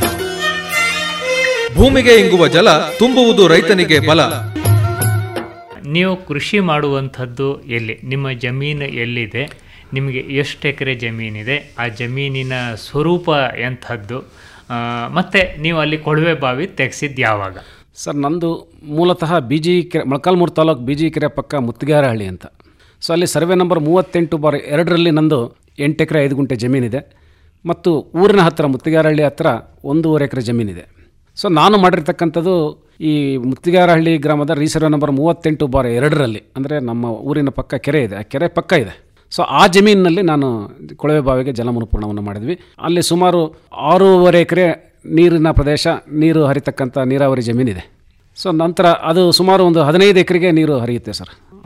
ಭೂಮಿಗೆ ಇಂಗುವ ಜಲ ತುಂಬುವುದು ರೈತನಿಗೆ ಬಲ ನೀವು ಕೃಷಿ ಮಾಡುವಂಥದ್ದು ಎಲ್ಲಿ ನಿಮ್ಮ ಜಮೀನು ಎಲ್ಲಿದೆ ನಿಮಗೆ ಎಷ್ಟು ಎಕರೆ ಜಮೀನಿದೆ ಆ ಜಮೀನಿನ ಸ್ವರೂಪ ಎಂಥದ್ದು ಆ, ಮತ್ತೆ ನೀವು ಅಲ್ಲಿ ಕೊಳವೆ ಬಾವಿ ತೆಗೆಸಿದ್ದು ಯಾವಾಗ ಸರ್ ನಂದು ಮೂಲತಃ ಬಿ ಜಿ ಕೆರೆ ಮೊಳಕಾಲ್ಮೂರು ತಾಲೂಕು ಬಿ ಜಿ ಕೆರೆ ಪಕ್ಕ ಮುತ್ತಿಗಾರಹಳ್ಳಿ ಅಂತ ಸೊ ಅಲ್ಲಿ ಸರ್ವೆ ನಂಬರ್ ಮೂವತ್ತೆಂಟು ಬಾರ್ ಎರಡರಲ್ಲಿ ನಂದು ಎಂಟು ಎಕರೆ ಐದು ಗುಂಟೆ ಜಮೀನಿದೆ ಮತ್ತು ಊರಿನ ಹತ್ತಿರ ಮುತ್ತಿಗಾರಹಳ್ಳಿ ಹತ್ತಿರ ಒಂದೂವರೆ ಎಕರೆ ಜಮೀನಿದೆ ಸೊ ನಾನು ಮಾಡಿರ್ತಕ್ಕಂಥದ್ದು ಈ ಮುತ್ತಿಗಾರಹಳ್ಳಿ ಗ್ರಾಮದ ರೀಸರ್ವೆ ನಂಬರ್ ಮೂವತ್ತೆಂಟು ಬಾರ್ ಎರಡರಲ್ಲಿ ಅಂದರೆ ನಮ್ಮ ಊರಿನ ಪಕ್ಕ ಕೆರೆ ಇದೆ ಆ ಕೆರೆ ಪಕ್ಕ ಇದೆ ಸೊ ಆ ಜಮೀನಿನಲ್ಲಿ ನಾನು ಕೊಳವೆ ಬಾವಿಗೆ ಜಲಮರುಪೂರ್ಣವನ್ನು ಮಾಡಿದ್ವಿ ಅಲ್ಲಿ ಸುಮಾರು ಆರೂವರೆ ಎಕರೆ ನೀರಿನ ಪ್ರದೇಶ ನೀರು ಹರಿತಕ್ಕಂಥ ನೀರಾವರಿ ಜಮೀನಿದೆ ಸೊ ನಂತರ ಅದು ಸುಮಾರು ಒಂದು ಹದಿನೈದು ಎಕರೆಗೆ ನೀರು ಹರಿಯುತ್ತೆ ಸರ್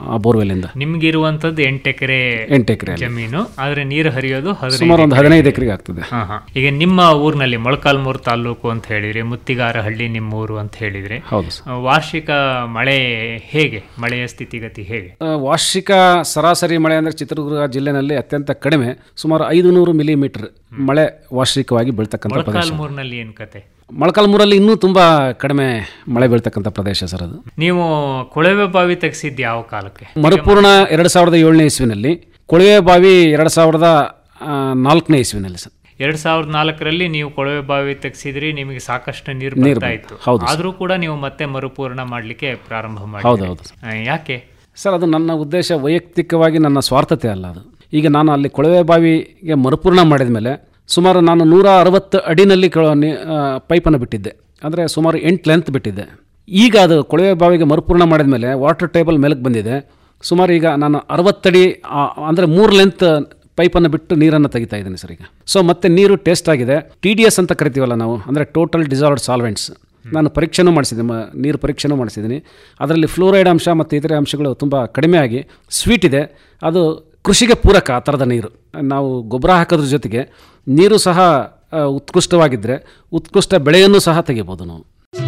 ಆ ಬೋರ್ವೆಲ್ಲಿಂದ ನಿಮ್ಗಿರುವಂತದ್ದು ಎಂಟು ಎಕರೆ ಎಂಟು ಎಕರೆ ಜಮೀನು ಆದ್ರೆ ನೀರು ಹರಿಯೋದು ಸುಮಾರು ಒಂದು ಹದಿನೈದು ಹದಿನೈದು ಎಕರೆಗೆ ಆಗ್ತದೆ ಹಾ ಹಾ ಈಗ ನಿಮ್ಮ ಊರಿನಲ್ಲಿ ಮೊಳಕಾಲ್ಮೂರು ತಾಲೂಕು ಅಂತ ಹೇಳಿದ್ರಿ ಮುತ್ತಿಗಾರಹಳ್ಳಿ ನಿಮ್ಮ ಊರು ಅಂತ ಹೇಳಿದ್ರಿ ಹೌದು ಸರ್ ಆ, ವಾರ್ಷಿಕ ಮಳೆ ಹೇಗೆ ಮಳೆಯ ಸ್ಥಿತಿಗತಿ ಹೇಗೆ ಆ, ವಾರ್ಷಿಕ ಸರಾಸರಿ ಮಳೆ ಅಂದರೆ ಚಿತ್ರದುರ್ಗ ಜಿಲ್ಲೆನಲ್ಲಿ ಅತ್ಯಂತ ಕಡಿಮೆ ಸುಮಾರು ಐದು ನೂರು ಮಿಲಿಮೀಟರ್ ಮಳೆ ವಾರ್ಷಿಕವಾಗಿ ಬೀಳ್ತಕ್ಕಂಥ ಪ್ರದೇಶ ಮೊಳಕಾಲ್ಮೂರಿನಲ್ಲಿ ಏನ್ ಕತೆ ಮೊಳಕಾಲ್ಮೂರಲ್ಲಿ ಇನ್ನೂ ತುಂಬ ಕಡಿಮೆ ಮಳೆ ಬೀಳ್ತಕ್ಕಂಥ ಪ್ರದೇಶ ಸರ್ ಅದು ನೀವು ಕೊಳವೆ ಬಾವಿ ತೆಗೆಸಿದ್ದು ಯಾವ ಕಾಲಕ್ಕೆ ಮರುಪೂರ್ಣ ಎರಡು ಸಾವಿರದ ಏಳನೇ ಇಸ್ವಿನಲ್ಲಿ ಕೊಳವೆ ಬಾವಿ ಎರಡು ಸಾವಿರದ ಆ, ನಾಲ್ಕನೇ ಇಸ್ವಿನಲ್ಲಿ ಸರ್ ಎರಡ್ ಸಾವಿರದ ನಾಲ್ಕರಲ್ಲಿ ನೀವು ಕೊಳವೆ ಬಾವಿ ತೆಗೆಸಿದ್ರಿ ನಿಮಗೆ ಸಾಕಷ್ಟು ನೀರು ನೀರು ಬರ್ತಾ ಬಂತು. ಇತ್ತು ಹೌದು ಆದ್ರೂ ಕೂಡ ನೀವು ಮತ್ತೆ ಮರುಪೂರ್ಣ ಮಾಡ್ಲಿಕ್ಕೆ ಪ್ರಾರಂಭ ಮಾಡಿ ಹೌದು, ಹೌದು. ಯಾಕೆ ಸರ್ ಅದು ನನ್ನ ಉದ್ದೇಶ ವೈಯಕ್ತಿಕವಾಗಿ ನನ್ನ ಸ್ವಾರ್ಥತೆ ಅಲ್ಲ ಅದು ಈಗ ನಾನು ಅಲ್ಲಿ ಕೊಳವೆ ಬಾವಿಗೆ ಮರುಪೂರ್ಣ ಮಾಡಿದ ಮೇಲೆ ಸುಮಾರು ನಾನು ನೂರ ಅರವತ್ತು ಅಡಿನಲ್ಲಿ ಪೈಪನ್ನು ಬಿಟ್ಟಿದ್ದೆ ಅಂದರೆ ಸುಮಾರು ಎಂಟು ಲೆಂತ್ ಬಿಟ್ಟಿದ್ದೆ ಈಗ ಅದು ಕೊಳವೆ ಬಾವಿಗೆ ಮರುಪೂರ್ಣ ಮಾಡಿದ ಮೇಲೆ ವಾಟರ್ ಟೇಬಲ್ ಮೇಲಕ್ಕೆ ಬಂದಿದೆ ಸುಮಾರು ಈಗ ನಾನು ಅರವತ್ತಡಿ ಅಂದರೆ ಮೂರು ಲೆಂತ್ ಪೈಪನ್ನು ಬಿಟ್ಟು ನೀರನ್ನು ತೆಗಿತಾ ಇದ್ದೀನಿ ಸರ್ ಈಗ ಸೊ ಮತ್ತೆ ನೀರು ಟೇಸ್ಟ್ ಆಗಿದೆ ಟಿ ಡಿ ಎಸ್ ಅಂತ ಕರಿತೀವಲ್ಲ ನಾವು ಅಂದರೆ ಟೋಟಲ್ ಡಿಸಾಲ್ವ್ಡ್ ಸಾಲ್ವೆಂಟ್ಸ್ ನಾನು ಪರೀಕ್ಷೆನೂ ಮಾಡಿಸಿದ್ದೆ ಮ ನೀರು ಪರೀಕ್ಷೆನೂ ಮಾಡಿಸಿದ್ದೀನಿ ಅದರಲ್ಲಿ ಫ್ಲೋರೈಡ್ ಅಂಶ ಮತ್ತು ಇತರೆ ಅಂಶಗಳು ತುಂಬ ಕಡಿಮೆ ಆಗಿ ಸ್ವೀಟ್ ಇದೆ ಅದು ಕೃಷಿಗೆ ಪೂರಕ ಆ ಥರದ ನೀರು ನಾವು ಗೊಬ್ಬರ ಹಾಕೋದ್ರ ಜೊತೆಗೆ ನೀರು ಸಹ ಆ, ಉತ್ಕೃಷ್ಟವಾಗಿದ್ದರೆ ಉತ್ಕೃಷ್ಟ ಬೆಳೆಯನ್ನು ಸಹ ತೆಗಿಬೋದು ನಾವು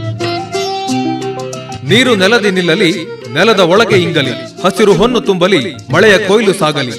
ನೀರು ನೆಲದಿ ನಿಲ್ಲಲಿ ನೆಲದ ಒಳಗೆ ಇಂಗಲಿ ಹಸಿರು ಹೊನ್ನು ತುಂಬಲಿ ಮಳೆಯ ಕೊಯ್ಲು ಸಾಗಲಿ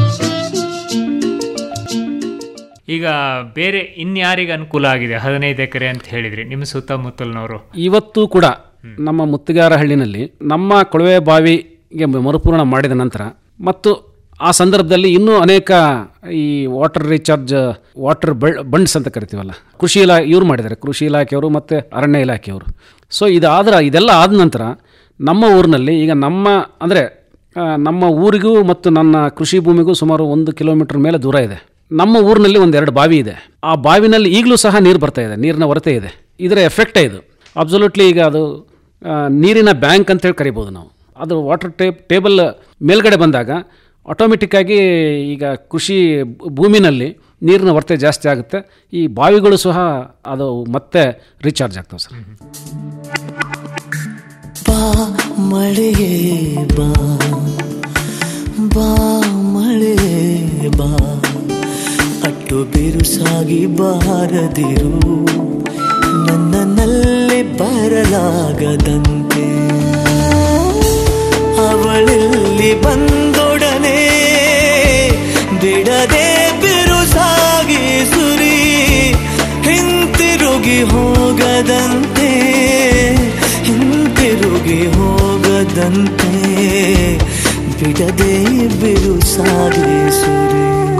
ಈಗ ಬೇರೆ ಇನ್ಯಾರಿಗೆ ಅನುಕೂಲ ಆಗಿದೆ ಹದಿನೈದು ಎಕರೆ ಅಂತ ಹೇಳಿದ್ರಿ ನಿಮ್ಮ ಸುತ್ತಮುತ್ತಲಿನವರು ಇವತ್ತು ಕೂಡ ನಮ್ಮ ಮುತ್ತಿಗಾರಹಳ್ಳಿನಲ್ಲಿ ನಮ್ಮ ಕೊಳವೆ ಬಾವಿಗೆ ಮರುಪೂರ್ಣ ಮಾಡಿದ ನಂತರ ಮತ್ತು ಆ ಸಂದರ್ಭದಲ್ಲಿ ಇನ್ನೂ ಅನೇಕ ಈ ವಾಟರ್ ರೀಚಾರ್ಜ್ ವಾಟರ್ ಬಂಡ್ಸ್ ಅಂತ ಕರಿತೀವಲ್ಲ ಕೃಷಿ ಇಲಾ ಇವ್ರು ಮಾಡಿದ್ದಾರೆ ಕೃಷಿ ಇಲಾಖೆಯವರು ಮತ್ತು ಅರಣ್ಯ ಇಲಾಖೆಯವರು ಸೊ ಇದಾದ್ರೆ ಇದೆಲ್ಲ ಆದ ನಂತರ ನಮ್ಮ ಊರಿನಲ್ಲಿ ಈಗ ನಮ್ಮ ಅಂದರೆ ನಮ್ಮ ಊರಿಗೂ ಮತ್ತು ನನ್ನ ಕೃಷಿ ಭೂಮಿಗೂ ಸುಮಾರು ಒಂದು ಕಿಲೋಮೀಟರ್ ಮೇಲೆ ದೂರ ಇದೆ ನಮ್ಮ ಊರಿನಲ್ಲಿ ಒಂದೆರಡು ಬಾವಿ ಇದೆ ಆ ಬಾವಿನಲ್ಲಿ ಈಗಲೂ ಸಹ ನೀರು ಬರ್ತಾ ಇದೆ ನೀರಿನ ಹೊರತೆ ಇದೆ ಇದರ ಎಫೆಕ್ಟೇ ಇದು ಅಬ್ಸಲ್ಯೂಟ್ಲಿ ಈಗ ಅದು ಆ, ನೀರಿನ ಬ್ಯಾಂಕ್ ಅಂತೇಳಿ ಕರಿಬೋದು ನಾವು ಅದು ವಾಟರ್ ಟೇಪ್ ಟೇಬಲ್ ಮೇಲ್ಗಡೆ ಬಂದಾಗ ಆಟೋಮೆಟಿಕ್ಕಾಗಿ ಈಗ ಕೃಷಿ ಭೂಮಿನಲ್ಲಿ ನೀರಿನ ಹೊರತೆ ಜಾಸ್ತಿ ಆಗುತ್ತೆ ಈ ಬಾವಿಗಳು ಸಹ ಅದು ಮತ್ತೆ ರೀಚಾರ್ಜ್ ಆಗ್ತವೆ ಸರ್ ಬಾ ಮಳೆಯೇ ಬಾ ಬಾ ಮಳೆಯೇ ಬಾ ಅಟ್ಟು ಬಿರುಸಾಗಿ ಬಾರದಿರು ನನ್ನಲ್ಲಿ ಬರಲಾಗದಂತೆ ಅವಳಲ್ಲಿ ಬಂದೊಡನೆ ಬಿಡದೆ ಬಿರುಸಾಗಿ ಸುರಿ ಹಿಂತಿರುಗಿ ಹೋಗದಂತೆ ಹಿಂತಿರುಗಿ ಹೋಗದಂತೆ ಬಿಡದೆ ಬಿರುಸಾಗಿ ಸುರಿ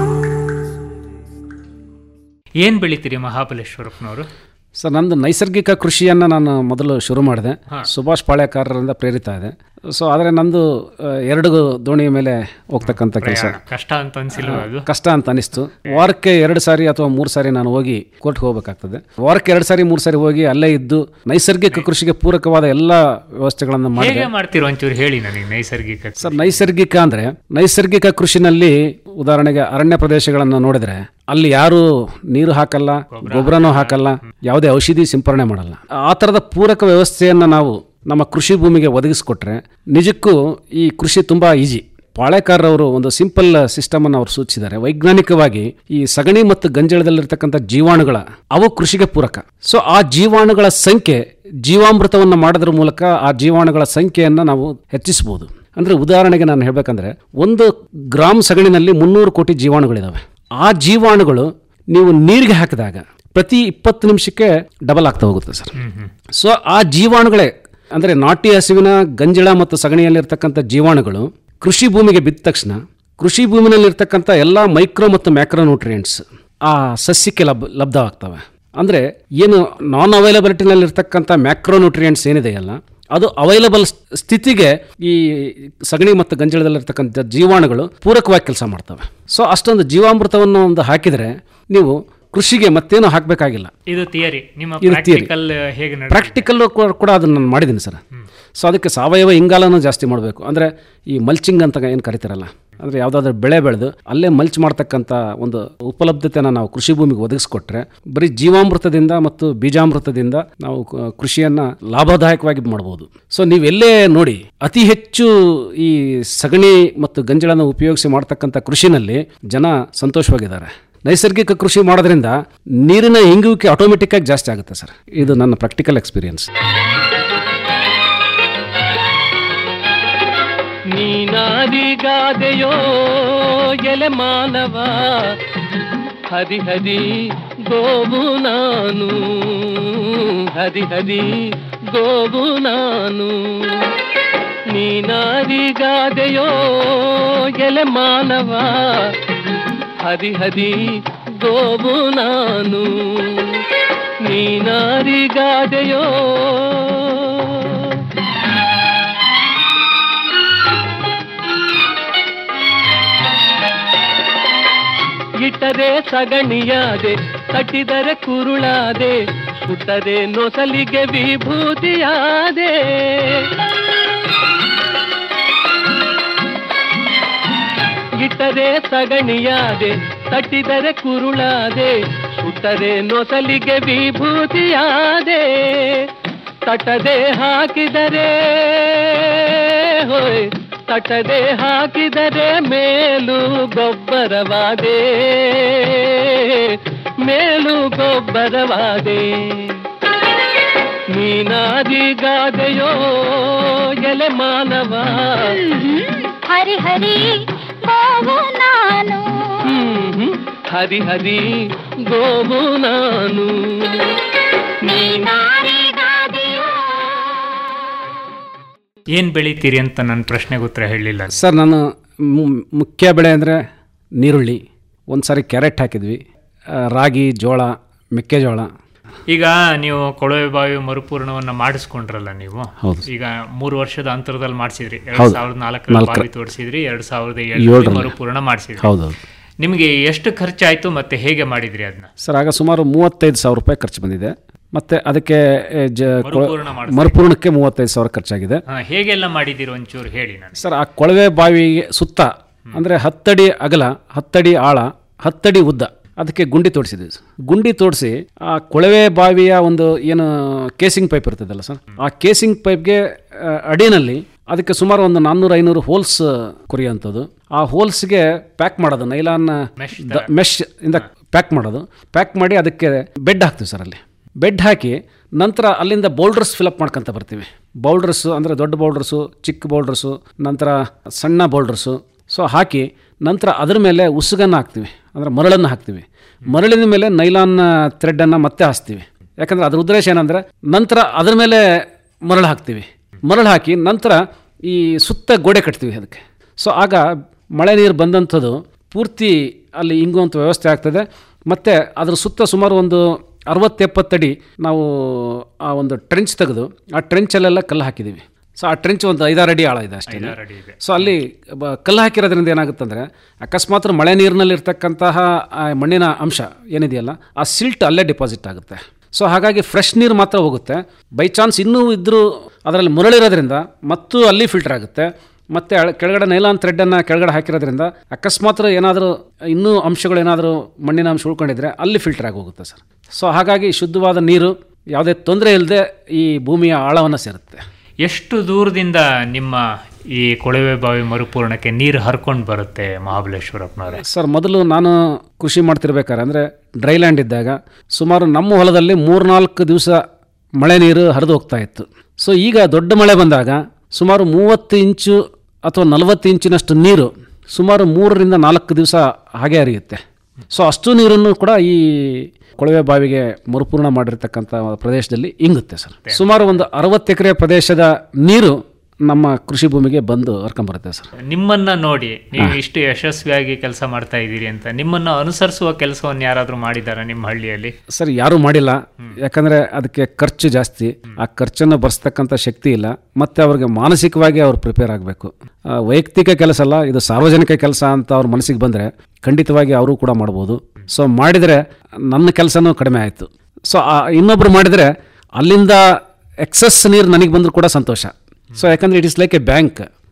ಏನ್ ಬೆಳಿತೀರಿ ಮಹಾಬಲೇಶ್ವರಪ್ಪನವರು ಸರ್ ನಂದು ನೈಸರ್ಗಿಕ ಕೃಷಿಯನ್ನು ನಾನು ಮೊದಲು ಶುರು ಮಾಡಿದೆ ಸುಭಾಷ್ ಪಾಳ್ಯಕಾರರಿಂದ ಪ್ರೇರಿತ ಇದೆ ಸೊ ಆದರೆ ನಂದು ಆ, ಎರಡು ದೋಣಿಯ ಮೇಲೆ ಹೋಗ್ತಕ್ಕಂಥ ಕೆಲಸ ಪ್ರಯಾಣ ಕಷ್ಟ ಅಂತ ಅನ್ಸಿಲ್ವ ಅದು ಕಷ್ಟ ಅಂತ ಅನಿಸ್ತು ವಾರಕ್ಕೆ ಎರಡು ಸಾರಿ ಅಥವಾ ಮೂರು ಸಾರಿ ನಾನು ಹೋಗಿ ಕೋರ್ಟ್ಗೆ ಹೋಗಬೇಕಾಗ್ತದೆ ವಾರಕ್ಕೆ ಎರಡು ಸಾರಿ ಮೂರು ಸಾರಿ ಹೋಗಿ ಅಲ್ಲೇ ಇದ್ದು ನೈಸರ್ಗಿಕ ಕೃಷಿಗೆ ಪೂರಕವಾದ ಎಲ್ಲ ವ್ಯವಸ್ಥೆಗಳನ್ನು ಮಾಡಿದೆ ಹೇಗೆ ಮಾಡ್ತೀರೋ ಒಂಚೂರು ಹೇಳಿ ನನಗೆ ನೈಸರ್ಗಿಕ ಸರ್ ನೈಸರ್ಗಿಕ ಅಂದ್ರೆ ನೈಸರ್ಗಿಕ ಕೃಷಿನಲ್ಲಿ ಉದಾಹರಣೆಗೆ ಅರಣ್ಯ ಪ್ರದೇಶಗಳನ್ನು ನೋಡಿದ್ರೆ ಅಲ್ಲಿ ಯಾರು ನೀರು ಹಾಕಲ್ಲ ಗೊಬ್ಬರನೂ ಹಾಕಲ್ಲ ಯಾವುದೇ ಔಷಧಿ ಸಿಂಪರಣೆ ಮಾಡಲ್ಲ ಆ ಥರದ ಪೂರಕ ವ್ಯವಸ್ಥೆಯನ್ನು ನಾವು ನಮ್ಮ ಕೃಷಿ ಭೂಮಿಗೆ ಒದಗಿಸ್ಕೊಟ್ರೆ ನಿಜಕ್ಕೂ ಈ ಕೃಷಿ ತುಂಬಾ ಈಜಿ ಪಾಳೆಕಾರರವರು ಒಂದು ಸಿಂಪಲ್ ಸಿಸ್ಟಮ್ ಅನ್ನು ಅವರು ಸೂಚಿಸಿದ್ದಾರೆ ವೈಜ್ಞಾನಿಕವಾಗಿ ಈ ಸಗಣಿ ಮತ್ತು ಗಂಜಳದಲ್ಲಿರ್ತಕ್ಕಂಥ ಜೀವಾಣುಗಳ ಅವು ಕೃಷಿಗೆ ಪೂರಕ ಸೊ ಆ ಜೀವಾಣುಗಳ ಸಂಖ್ಯೆ ಜೀವಾಮೃತವನ್ನು ಮಾಡೋದ್ರ ಮೂಲಕ ಆ ಜೀವಾಣುಗಳ ಸಂಖ್ಯೆಯನ್ನು ನಾವು ಹೆಚ್ಚಿಸಬಹುದು ಅಂದ್ರೆ ಉದಾಹರಣೆಗೆ ನಾನು ಹೇಳ್ಬೇಕಂದ್ರೆ ಒಂದು ಗ್ರಾಮ್ ಸಗಣಿನಲ್ಲಿ ಮುನ್ನೂರು ಕೋಟಿ ಜೀವಾಣುಗಳಿದಾವೆ ಆ ಜೀವಾಣುಗಳು ನೀವು ನೀರಿಗೆ ಹಾಕಿದಾಗ ಪ್ರತಿ ಇಪ್ಪತ್ತು ನಿಮಿಷಕ್ಕೆ ಡಬಲ್ ಆಗ್ತಾ ಹೋಗುತ್ತೆ ಸರ್ ಸೊ ಆ ಜೀವಾಣುಗಳೇ ಅಂದರೆ ನಾಟಿ ಹಸುವಿನ ಗಂಜಳ ಮತ್ತು ಸಗಣಿಯಲ್ಲಿರ್ತಕ್ಕಂಥ ಜೀವಾಣುಗಳು ಕೃಷಿ ಭೂಮಿಗೆ ಬಿದ್ದ ತಕ್ಷಣ ಕೃಷಿ ಭೂಮಿನಲ್ಲಿರ್ತಕ್ಕಂಥ ಎಲ್ಲ ಮೈಕ್ರೋ ಮತ್ತು ಮ್ಯಾಕ್ರೋ ನ್ಯೂಟ್ರಿಯೆಂಟ್ಸ್ ಆ ಸಸ್ಯಕ್ಕೆ ಲಭ್ ಲಬ್ಧವಾಗ್ತವೆ ಅಂದರೆ ಏನು ನಾನ್ ಅವೈಲಬಿಲಿಟಿನಲ್ಲಿರ್ತಕ್ಕಂಥ ಮ್ಯಾಕ್ರೋ ನ್ಯೂಟ್ರಿಯೆಂಟ್ಸ್ ಏನಿದೆಯಲ್ಲ ಅದು ಅವೈಲಬಲ್ ಸ್ಥಿತಿಗೆ ಈ ಸಗಣಿ ಮತ್ತು ಗಂಜಳದಲ್ಲಿರ್ತಕ್ಕಂಥ ಜೀವಾಣುಗಳು ಪೂರಕವಾಗಿ ಕೆಲಸ ಮಾಡ್ತವೆ ಸೊ ಅಷ್ಟೊಂದು ಜೀವಾಮೃತವನ್ನು ಒಂದು ಹಾಕಿದರೆ ನೀವು ಕೃಷಿಗೆ ಮತ್ತೇನು ಹಾಕಬೇಕಾಗಿಲ್ಲ ಇದು ಥಿಯರಿ ನಿಮ್ಮ ಇದು theory. ಪ್ರಾಕ್ಟಿಕಲ್ ಹೇಗೆ ನಡೆದಿದೆ? ಪ್ರಾಕ್ಟಿಕಲ್ಲು ಕೂಡ ಅದನ್ನು ನಾನು ಮಾಡಿದ್ದೀನಿ ಸರ್ ಸೊ ಅದಕ್ಕೆ ಸಾವಯವ ಇಂಗಾಲನೂ ಜಾಸ್ತಿ ಮಾಡಬೇಕು ಅಂದರೆ ಈ ಮಲ್ಚಿಂಗ್ ಅಂತ ಏನು ಕರಿತಾರಲ್ಲ ಅಂದರೆ ಯಾವುದಾದ್ರೂ ಬೆಳೆ ಬೆಳೆದು ಅಲ್ಲೇ ಮಲ್ಚ್ ಮಾಡ್ತಕ್ಕಂಥ ಒಂದು ಉಪಲಬ್ಧತೆನ ನಾವು ಕೃಷಿ ಭೂಮಿಗೆ ಒದಗಿಸ್ಕೊಟ್ರೆ ಬರೀ ಜೀವಾಮೃತದಿಂದ ಮತ್ತು ಬೀಜಾಮೃತದಿಂದ ನಾವು ಕ- ಕೃಷಿಯನ್ನ ಲಾಭದಾಯಕವಾಗಿ ಮಾಡ್ಬೋದು ಸೊ ನೀವೆಲ್ಲೇ ನೋಡಿ ಅತಿ ಹೆಚ್ಚು ಈ ಸಗಣಿ ಮತ್ತು ಗಂಜಳನ ಉಪಯೋಗಿಸಿ ಮಾಡ್ತಕ್ಕಂಥ ಕೃಷಿನಲ್ಲಿ ಜನ ಸಂತೋಷವಾಗಿದ್ದಾರೆ ನೈಸರ್ಗಿಕ ಕೃಷಿ ಮಾಡೋದ್ರಿಂದ ನೀರಿನ ಇಂಗುವಿಕೆ ಆಟೋಮೆಟಿಕ್ ಆಗಿ ಜಾಸ್ತಿ ಆಗುತ್ತೆ ಸರ್ ಇದು ನನ್ನ ಪ್ರಾಕ್ಟಿಕಲ್ ಎಕ್ಸ್ಪೀರಿಯನ್ಸ್ ನೀನಾದಿಗಾದೆಯೋ ಎಲೆ ಮಾನವ ಹರಿ ಹರಿ ಗೋವು ನಾನು ಹರಿ ಹರಿ ಗೋವು ನಾನು ನೀನಾದಿಗಾದೆಯೋ ಎಲೆ ಮಾನವ ಹರಿ ಹರಿ ಗೋವು ನಾನು ನೀನಾರಿಗಾದೆಯೋ ಇಟ್ಟರೆ ಸಗಣಿಯಾದೆ ಕಟ್ಟಿದರೆ ಕುರುಳಾದೆ ಸುಟ್ಟರೆ ನೊಸಲಿಗೆ ವಿಭೂತಿಯಾದೆ ಇಟ್ಟರೆ ಸಗಣಿಯಾದೆ ತಟ್ಟಿದರೆ ಕುರುಳಾದೆ ಸುಟ್ಟರೆ ನೊಸಲಿಗೆ ವಿಭೂತಿಯಾದೆ ತಟ್ಟದೆ ಹಾಕಿದರೆ ಹೋಯ್ ತಟ್ಟದೆ ಹಾಕಿದರೆ ಮೇಲು ಗೊಬ್ಬರವಾದೆ ಮೇಲು ಗೊಬ್ಬರವಾದೆ ನೀನಾದಿಗಾದೆಯೋ ಎಲೆ ಮಾನವ ಹರಿ ಹರಿ ಗೋವು ನಾನು ಹ್ಮ್ ಹರಿ ಹರಿ ಗೋವು ನಾನು ನೀನಾರಿಗಾದೆಯೋ ಏನು ಬೆಳಿತೀರಿ ಅಂತ ನನ್ನ ಪ್ರಶ್ನೆಗೆ ಉತ್ತರ ಹೇಳಲಿಲ್ಲ ಸರ್ ನಾನು ಮು- ಮುಖ್ಯ ಬೆಳೆ ಅಂದರೆ ನೀರುಳ್ಳಿ ಒಂದು ಸಾರಿ ಕ್ಯಾರೆಟ್ ಹಾಕಿದ್ವಿ ಆ, ರಾಗಿ ಜೋಳ ಮೆಕ್ಕೆಜೋಳ ಈಗ ನೀವು ಕೊಳವೆ ಬಾವಿ ಮರುಪೂರ್ಣವನ್ನ ಮಾಡಿಸ್ಕೊಂಡ್ರಲ್ಲ ನೀವು ಹೌದು. ಈಗ ಮೂರು ವರ್ಷದ ಅಂತರದಲ್ಲಿ ಮಾಡಿಸಿದ್ರಿ ಎರಡ್ ಹೌದು. ಸಾವಿರದ ನಾಲ್ಕರಲ್ಲಿ ನಾಲ್ಕರ- ಬಾವಿ ತೋರಿಸಿದ್ರಿ ಎರಡ್ ಸಾವಿರದ ಏಳರಲ್ಲಿ. ಏಳರಲ್ಲಿ ಮರುಪೂರ್ಣ ಮಾಡಿಸಿದ್ರಿ ಹೌದೌದು ನಿಮಗೆ ಎಷ್ಟು ಖರ್ಚಾಯ್ತು ಮತ್ತೆ ಹೇಗೆ ಮಾಡಿದ್ರಿ ಅದನ್ನ ಸರ್ ಆಗ ಸುಮಾರು ಮೂವತ್ತೈದು ಸಾವಿರ ರೂಪಾಯಿ ಖರ್ಚು ಬಂದಿದೆ ಮತ್ತು ಅದಕ್ಕೆ ಎ, ಜ ಕೊಳ- ಮರುಪೂರ್ಣ ಮಾಡಿಸ್ಲಿಕ್ಕೆ. ಮರುಪೂರ್ಣಕ್ಕೆ ಮೂವತ್ತೈದು ಸಾವಿರ ಖರ್ಚಾಗಿದೆ ಹಾ, ಹೇಗೆಲ್ಲ ಮಾಡಿದ್ದೀರಿ ಒಂಚೂರು ಹೇಳಿ ನಾನು ಸರ್ ಆ ಕೊಳವೆ ಬಾವಿಗೆ ಸುತ್ತ ಅಂದರೆ ಹತ್ತಡಿ ಅಗಲ ಹತ್ತಡಿ ಆಳ ಹತ್ತಡಿ ಉದ್ದ ಅದಕ್ಕೆ ಗುಂಡಿ ತೋಡಿಸಿದ್ವಿ ಸರ್. ಗುಂಡಿ ತೋಡಿಸಿ ಆ ಕೊಳವೆ ಬಾವಿಯ ಒಂದು ಏನು ಕೇಸಿಂಗ್ ಪೈಪ್ ಇರ್ತದಲ್ಲ ಸರ್ ಆ ಕೇಸಿಂಗ್ ಪೈಪ್ಗೆ ಆ, ಅಡಿನಲ್ಲಿ ಅದಕ್ಕೆ ಸುಮಾರು ಒಂದು ನಾನ್ನೂರು ಐನೂರು ಹೋಲ್ಸ್ ಕೊರಿಯುವಂಥದ್ದು ಆ ಹೋಲ್ಸ್ಗೆ ಪ್ಯಾಕ್ ಮಾಡೋದು ನೈಲಾನ್ ಮೆಶ್ ಇಂದ ಪ್ಯಾಕ್ ಮಾಡೋದು ಪ್ಯಾಕ್ ಮಾಡಿ ಅದಕ್ಕೆ ಬೆಡ್ ಹಾಕ್ತೀವಿ ಸರ್ ಅಲ್ಲಿ ಬೆಡ್ ಹಾಕಿ ನಂತರ ಅಲ್ಲಿಂದ ಬೌಲ್ಡರ್ಸ್ ಫಿಲಪ್ ಮಾಡ್ಕೊಂತ ಬರ್ತೀವಿ ಬೌಲ್ಡರ್ಸು ಅಂದರೆ ದೊಡ್ಡ ಬೌಲ್ಡರ್ಸು ಚಿಕ್ಕ ಬೌಲ್ಡರ್ಸು ನಂತರ ಸಣ್ಣ ಬೌಲ್ಡರ್ಸು ಸೊ ಹಾಕಿ ನಂತರ ಅದ್ರ ಮೇಲೆ ಉಸುಗನ್ನು ಹಾಕ್ತೀವಿ ಅಂದರೆ ಮರಳನ್ನು ಹಾಕ್ತೀವಿ ಮರಳಿನ ಮೇಲೆ ನೈಲಾನ್ ಥ್ರೆಡ್ಡನ್ನು ಮತ್ತೆ ಹಾಸ್ತೀವಿ ಯಾಕಂದರೆ ಅದ್ರ ಉದ್ದೇಶ ಏನಂದರೆ ನಂತರ ಅದ್ರ ಮೇಲೆ ಮರಳು ಹಾಕ್ತೀವಿ ಮರಳು ಹಾಕಿ ನಂತರ ಈ ಸುತ್ತ ಗೋಡೆ ಕಟ್ತೀವಿ ಅದಕ್ಕೆ ಸೊ ಆಗ ಮಳೆ ನೀರು ಬಂದಂಥದ್ದು ಪೂರ್ತಿ ಅಲ್ಲಿ ಇಂಗುವಂಥ ವ್ಯವಸ್ಥೆ ಆಗ್ತದೆ ಮತ್ತು ಅದ್ರ ಸುತ್ತ ಸುಮಾರು ಒಂದು ಅರವತ್ತೆಪ್ಪತ್ತಡಿ ನಾವು ಆ ಒಂದು ಟ್ರೆಂಚ್ ತೆಗೆದು ಆ ಟ್ರೆಂಚಲ್ಲೆಲ್ಲ ಕಲ್ಲು ಹಾಕಿದ್ದೀವಿ ಸೊ ಆ ಟ್ರೆಂಚ್ ಒಂದು ಐದಾರು ಅಡಿ ಆಳ ಇದೆ ಅಷ್ಟೇ ಐದಾರು ಅಡಿ ಇದೆ. ಸೊ ಅಲ್ಲಿ ಬ- ಕಲ್ಲು ಹಾಕಿರೋದ್ರಿಂದ ಏನಾಗುತ್ತಂದರೆ ಅಕಸ್ಮಾತ್ ಮಳೆ ನೀರಿನಲ್ಲಿ ಇರ್ತಕ್ಕಂತಹ ಆ ಮಣ್ಣಿನ ಅಂಶ ಏನಿದೆಯಲ್ಲ ಆ ಸಿಲ್ಟ್ ಅಲ್ಲೇ ಡಿಪಾಸಿಟ್ ಆಗುತ್ತೆ ಸೊ ಹಾಗಾಗಿ ಫ್ರೆಶ್ ನೀರು ಮಾತ್ರ ಹೋಗುತ್ತೆ ಬೈ ಚಾನ್ಸ್ ಇನ್ನೂ ಇದ್ದರೂ ಅದರಲ್ಲಿ ಮರಳಿರೋದ್ರಿಂದ ಮತ್ತು ಅಲ್ಲಿ ಫಿಲ್ಟರ್ ಆಗುತ್ತೆ ಮತ್ತು ಅಳ- ಕೆಳಗಡೆ ನೈಲಾನ್ ಥ್ರೆಡ್ಡನ್ನು ಕೆಳಗಡೆ ಹಾಕಿರೋದ್ರಿಂದ ಅಕಸ್ಮಾತ್ ಏನಾದರೂ ಇನ್ನೂ ಅಂಶಗಳು ಏನಾದರೂ ಮಣ್ಣಿನ ಅಂಶ ಉಳ್ಕೊಂಡಿದ್ರೆ ಅಲ್ಲಿ ಫಿಲ್ಟರ್ ಆಗಿ ಹೋಗುತ್ತೆ ಸರ್ ಸೊ ಹಾಗಾಗಿ ಶುದ್ಧವಾದ ನೀರು ಯಾವುದೇ ತೊಂದರೆ ಇಲ್ಲದೆ ಈ ಭೂಮಿಯ ಆಳವನ್ನು ಸೇರುತ್ತೆ ಎಷ್ಟು ದೂರದಿಂದ ನಿಮ್ಮ ಈ ಕೊಳವೆ ಬಾವಿ ಮರುಪೂರ್ಣಕ್ಕೆ ನೀರು ಹರ್ಕೊಂಡು ಬರುತ್ತೆ ಮಹಾಬಲೇಶ್ವರಪ್ಪನವರೇ ಸರ್ ಮೊದಲು ನಾನು ಕೃಷಿ ಮಾಡ್ತಿರ್ಬೇಕಾದ್ರೆ ಅಂದರೆ ಡ್ರೈಲ್ಯಾಂಡ್ ಇದ್ದಾಗ ಸುಮಾರು ನಮ್ಮ ಹೊಲದಲ್ಲಿ ಮೂರ್ನಾಲ್ಕು ದಿವಸ ಮಳೆ ನೀರು ಹರಿದು ಹೋಗ್ತಾ ಇತ್ತು ಸೊ ಈಗ ದೊಡ್ಡ ಮಳೆ ಬಂದಾಗ ಸುಮಾರು ಮೂವತ್ತು ಇಂಚು ಅಥವಾ ನಲವತ್ತು ಇಂಚಿನಷ್ಟು ನೀರು ಸುಮಾರು ಮೂರರಿಂದ ನಾಲ್ಕು ದಿವಸ ಹಾಗೆ ಹರಿಯುತ್ತೆ ಸೊ ಅಷ್ಟು ನೀರನ್ನು ಕೂಡ ಈ ಕೊಳವೆ ಬಾವಿಗೆ ಮರುಪೂರ್ಣ ಮಾಡಿರ್ತಕ್ಕಂಥ ಪ್ರದೇಶದಲ್ಲಿ ಇಂಗುತ್ತೆ ಸರ್ ಸುಮಾರು ಒಂದು ಅರವತ್ತು ಎಕರೆ ಪ್ರದೇಶದ ನೀರು ನಮ್ಮ ಕೃಷಿ ಭೂಮಿಗೆ ಬಂದು ಹರ್ಕೊಂಬರುತ್ತೆ ಸರ್ ನಿಮ್ಮನ್ನ ನೋಡಿ ನೀವು ಇಷ್ಟು ಯಶಸ್ವಿಯಾಗಿ ಕೆಲಸ ಮಾಡ್ತಾ ಇದ್ದೀರಿ ಅಂತ ನಿಮ್ಮನ್ನ ಅನುಸರಿಸುವ ಕೆಲಸವನ್ನು ಯಾರಾದರೂ ಮಾಡಿದಾರ ನಿಮ್ಮ ಹಳ್ಳಿಯಲ್ಲಿ ಸರ್ ಯಾರೂ ಮಾಡಿಲ್ಲ ಯಾಕಂದರೆ ಅದಕ್ಕೆ ಖರ್ಚು ಜಾಸ್ತಿ ಆ ಖರ್ಚನ್ನು ಭರಿಸ್ತಕ್ಕಂಥ ಶಕ್ತಿ ಇಲ್ಲ ಮತ್ತು ಅವ್ರಿಗೆ ಮಾನಸಿಕವಾಗಿ ಅವ್ರು ಪ್ರಿಪೇರ್ ಆಗಬೇಕು ವೈಯಕ್ತಿಕ ಕೆಲಸ ಅಲ್ಲ ಇದು ಸಾರ್ವಜನಿಕ ಕೆಲಸ ಅಂತ ಅವ್ರ ಮನಸ್ಸಿಗೆ ಬಂದರೆ ಖಂಡಿತವಾಗಿ ಅವರು ಕೂಡ ಮಾಡ್ಬೋದು ಸೊ ಮಾಡಿದರೆ ನನ್ನ ಕೆಲಸನೂ ಕಡಿಮೆ ಆಯಿತು ಸೊ ಇನ್ನೊಬ್ರು ಮಾಡಿದರೆ ಅಲ್ಲಿಂದ ಎಕ್ಸಸ್ ನೀರು ನನಗೆ ಬಂದರೂ ಕೂಡ ಸಂತೋಷ ಸೊ ಯಾಕಂದರೆ it is like a bank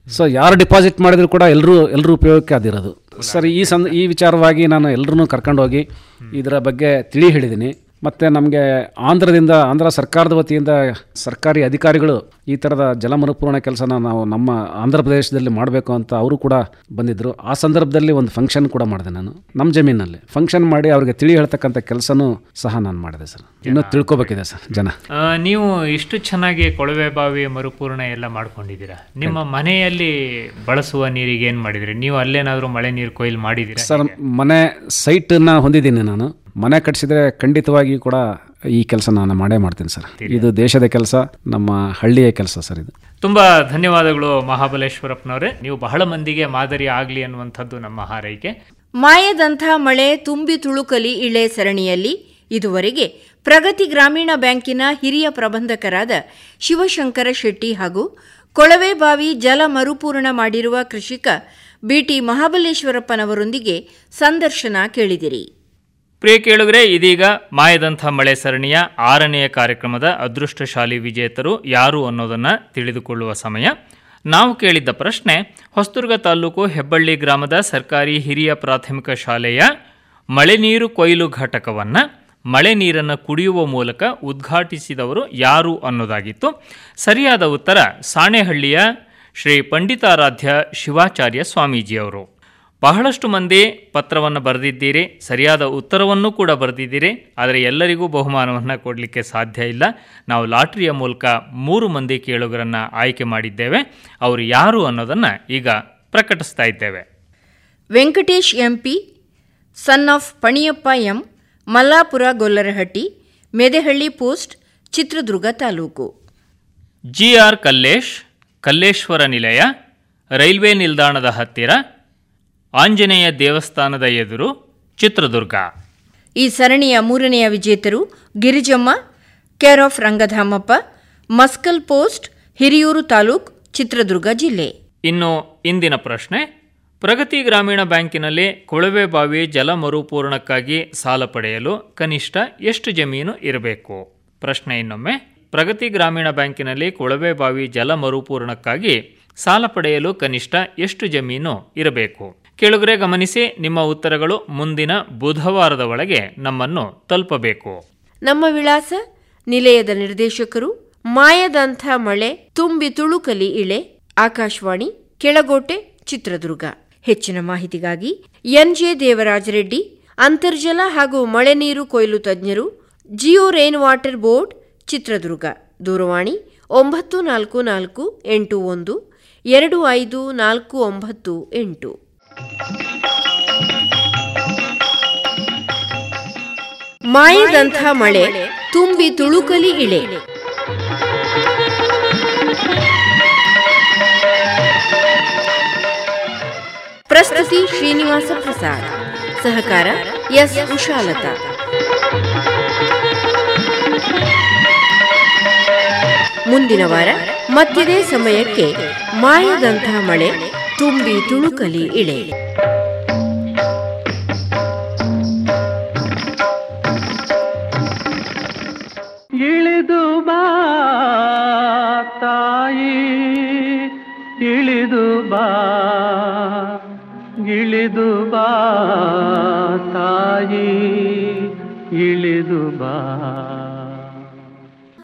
so ಯಾರು ಡಿಪಾಸಿಟ್ ಮಾಡಿದ್ರು ಕೂಡ ಎಲ್ಲರೂ ಎಲ್ಲರೂ ಉಪಯೋಗಕ್ಕೆ ಅದಿರೋದು ಸರ್ ಈ ಸಂದ ಈ ವಿಚಾರವಾಗಿ ನಾನು ಎಲ್ಲರನ್ನೂ ಕರ್ಕೊಂಡೋಗಿ ಇದರ ಬಗ್ಗೆ ತಿಳಿ ಹೇಳಿದ್ದೀನಿ ಮತ್ತು ನಮಗೆ ಆಂಧ್ರದಿಂದ ಆಂಧ್ರ ಸರ್ಕಾರದ ವತಿಯಿಂದ ಸರ್ಕಾರಿ ಅಧಿಕಾರಿಗಳು ಈ ಥರದ ಜಲ ಮರುಪೂರ್ಣ ಕೆಲಸನ ನಾವು ನಮ್ಮ ಆಂಧ್ರ ಪ್ರದೇಶದಲ್ಲಿ ಮಾಡಬೇಕು ಅಂತ ಅವರು ಕೂಡ ಬಂದಿದ್ದರು ಆ ಸಂದರ್ಭದಲ್ಲಿ ಒಂದು ಫಂಕ್ಷನ್ ಕೂಡ ಮಾಡಿದೆ ನಾನು ನಮ್ಮ ಜಮೀನಲ್ಲಿ ಫಂಕ್ಷನ್ ಮಾಡಿ ಅವ್ರಿಗೆ ತಿಳಿ ಹೇಳ್ತಕ್ಕಂಥ ಕೆಲಸನೂ ಸಹ ನಾನು ಮಾಡಿದೆ ಸರ್ ಇನ್ನೂ ತಿಳ್ಕೊಬೇಕಿದೆ ಸರ್ ಜನ ಆ, ನೀವು ಇಷ್ಟು ಚೆನ್ನಾಗಿ ಕೊಳವೆ ಬಾವಿ ಮರುಪೂರ್ಣ ಎಲ್ಲ ಮಾಡ್ಕೊಂಡಿದ್ದೀರಾ ನಿಮ್ಮ ಮನೆಯಲ್ಲಿ ಬಳಸುವ ನೀರಿಗೆ ಏನು ಮಾಡಿದ್ರಿ ನೀವು ಅಲ್ಲೇನಾದರೂ ಮಳೆ ನೀರು ಕೊಯ್ಲು ಮಾಡಿದ್ದೀರಾ ಸರ್ ಮನೆ ಸೈಟನ್ನು ಹೊಂದಿದ್ದೀನಿ ನಾನು ಮನೆ ಕಟ್ಟಿಸಿದ್ರೆ ಖಂಡಿತವಾಗಿಯೂ ಕೂಡ ಈ ಕೆಲಸ ನಾನು ಮಾಡೇ ಮಾಡ್ತೀನಿ ಸರ್ ಇದು ದೇಶದ ಕೆಲಸ ನಮ್ಮ ಹಳ್ಳಿಯ ಕೆಲಸ ಸರ್ ಇದು ತುಂಬಾ ಧನ್ಯವಾದಗಳು ಮಹಾಬಲೇಶ್ವರಪ್ಪನವರೇ ನೀವು ಬಹಳ ಮಂದಿಗೆ ಮಾದರಿ ಆಗಲಿ ಅನ್ನುವಂಥದ್ದು ನಮ್ಮ ಹಾರೈಕೆ ಮಾಯದಂಥ ಮಳೆ ತುಂಬಿ ತುಳುಕಲಿ ಇಳೆ ಸರಣಿಯಲ್ಲಿ ಇದುವರೆಗೆ ಪ್ರಗತಿ ಗ್ರಾಮೀಣ ಬ್ಯಾಂಕಿನ ಹಿರಿಯ ಪ್ರಬಂಧಕರಾದ ಶಿವಶಂಕರ ಶೆಟ್ಟಿ ಹಾಗೂ ಕೊಳವೆ ಬಾವಿ ಜಲ ಮರುಪೂರ್ಣ ಮಾಡಿರುವ ಕೃಷಿಕ ಬಿಟಿ ಮಹಾಬಲೇಶ್ವರಪ್ಪನವರೊಂದಿಗೆ ಸಂದರ್ಶನ ಕೇಳಿದಿರಿ ಪ್ರಿಯ ಕೇಳುಗರೆ ಇದೀಗ ಮಾಯದಂಥ ಮಳೆ ಸರಣಿಯ ಆರನೆಯ ಕಾರ್ಯಕ್ರಮದ ಅದೃಷ್ಟಶಾಲಿ ವಿಜೇತರು ಯಾರು ಅನ್ನೋದನ್ನ ತಿಳಿದುಕೊಳ್ಳುವ ಸಮಯ ನಾವು ಕೇಳಿದ್ದ ಪ್ರಶ್ನೆ ಹೊಸದುರ್ಗ ತಾಲೂಕು ಹೆಬ್ಬಳ್ಳಿ ಗ್ರಾಮದ ಸರ್ಕಾರಿ ಹಿರಿಯ ಪ್ರಾಥಮಿಕ ಶಾಲೆಯ ಮಳೆ ನೀರು ಕೊಯ್ಲು ಘಟಕವನ್ನ ಮಳೆ ನೀರನ್ನು ಕುಡಿಯುವ ಮೂಲಕ ಉದ್ಘಾಟಿಸಿದವರು ಯಾರು ಅನ್ನೋದಾಗಿತ್ತು ಸರಿಯಾದ ಉತ್ತರ ಸಾಣೆಹಳ್ಳಿಯ ಶ್ರೀ ಪಂಡಿತಾರಾಧ್ಯ ಶಿವಾಚಾರ್ಯ ಸ್ವಾಮೀಜಿಯವರು ಬಹಳಷ್ಟು ಮಂದಿ ಪತ್ರವನ್ನು ಬರೆದಿದ್ದೀರಿ ಸರಿಯಾದ ಉತ್ತರವನ್ನು ಕೂಡ ಬರೆದಿದ್ದೀರಿ ಆದರೆ ಎಲ್ಲರಿಗೂ ಬಹುಮಾನವನ್ನು ಕೊಡಲಿಕ್ಕೆ ಸಾಧ್ಯ ಇಲ್ಲ ನಾವು ಲಾಟ್ರಿಯ ಮೂಲಕ ಮೂರು ಮಂದಿ ಕೇಳುಗರನ್ನು ಆಯ್ಕೆ ಮಾಡಿದ್ದೇವೆ ಅವರು ಯಾರು ಅನ್ನೋದನ್ನು ಈಗ ಪ್ರಕಟಿಸ್ತಾ ಇದ್ದೇವೆ Venkatesh M P son of Paniyappa M Mallapura Gollarahatti Medehalli post Chitradurga taluk G R Kallesh Kalleshwara Nilaya railway ನಿಲ್ದಾಣದ ಹತ್ತಿರ ಆಂಜನೇಯ ದೇವಸ್ಥಾನದ ಎದುರು ಚಿತ್ರದುರ್ಗ ಈ ಸರಣಿಯ ಮೂರನೆಯ ವಿಜೇತರು Girijamma care of Rangadhamappa Maskal post Hiriyur taluk Chitradurga ಜಿಲ್ಲೆ ಇನ್ನು ಇಂದಿನ ಪ್ರಶ್ನೆ ಪ್ರಗತಿ ಗ್ರಾಮೀಣ ಬ್ಯಾಂಕಿನಲ್ಲಿ ಕೊಳವೆ ಬಾವಿ ಜಲ ಮರುಪೂರಣಕ್ಕಾಗಿ ಸಾಲ ಪಡೆಯಲು ಕನಿಷ್ಠ ಎಷ್ಟು ಜಮೀನು ಇರಬೇಕು ಪ್ರಶ್ನೆ ಇನ್ನೊಮ್ಮೆ ಪ್ರಗತಿ ಗ್ರಾಮೀಣ ಬ್ಯಾಂಕಿನಲ್ಲಿ ಕೊಳವೆ ಬಾವಿ ಜಲ ಮರುಪೂರಣಕ್ಕಾಗಿ ಸಾಲ ಪಡೆಯಲು ಕನಿಷ್ಠ ಎಷ್ಟು ಜಮೀನು ಇರಬೇಕು ಕೇಳುಗರೆ ಗಮನಿಸಿ ನಿಮ್ಮ ಉತ್ತರಗಳು ಮುಂದಿನ ಬುಧವಾರದ ಒಳಗೆ ನಮ್ಮನ್ನು ತಲುಪಬೇಕು ನಮ್ಮ ವಿಳಾಸ ನಿಲಯದ ನಿರ್ದೇಶಕರು ಮಾಯದಂಥ ಮಳೆ ತುಂಬಿ ತುಳುಕಲಿ ಇಳೆ ಆಕಾಶವಾಣಿ ಕೆಳಗೋಟೆ ಚಿತ್ರದುರ್ಗ ಹೆಚ್ಚಿನ ಮಾಹಿತಿಗಾಗಿ ಎನ್ಜೆ ದೇವರಾಜ ರೆಡ್ಡಿ ಅಂತರ್ಜಲ ಹಾಗೂ ಮಳೆ ನೀರು ಕೊಯ್ಲು ತಜ್ಞರು Geo Rain Water Board Chitradurga ದೂರವಾಣಿ ಒಂಬತ್ತು ನಾಲ್ಕು ನಾಲ್ಕು ಎಂಟು ಒಂದು ಎರಡು ಐದು ನಾಲ್ಕು ಒಂಬತ್ತು ಎಂಟು ಮಾಯದಂಥ ಮಳೆ ತುಂಬಿ ತುಳುಕಲಿ ಇಳೆ ಪ್ರಸ್ತುತಿ ಶ್ರೀನಿವಾಸ ಪ್ರಸಾದ್ ಸಹಕಾರ ಎಸ್ ಉಷಾಲತಾ ಮುಂದಿನ ವಾರ ಮತ್ತಿದೇ ಸಮಯಕ್ಕೆ ಮಾಯದಂಥ ಮಳೆ ತುಂಬಿ ತುಳುಕಲಿ ಇಳೆ ಇಳಿದು ಬಾ ತಾಯಿ ಇಳಿದು ಬಾ ಇಳಿದು ಬಾ ತಾಯಿ ಇಳಿದು ಬಾ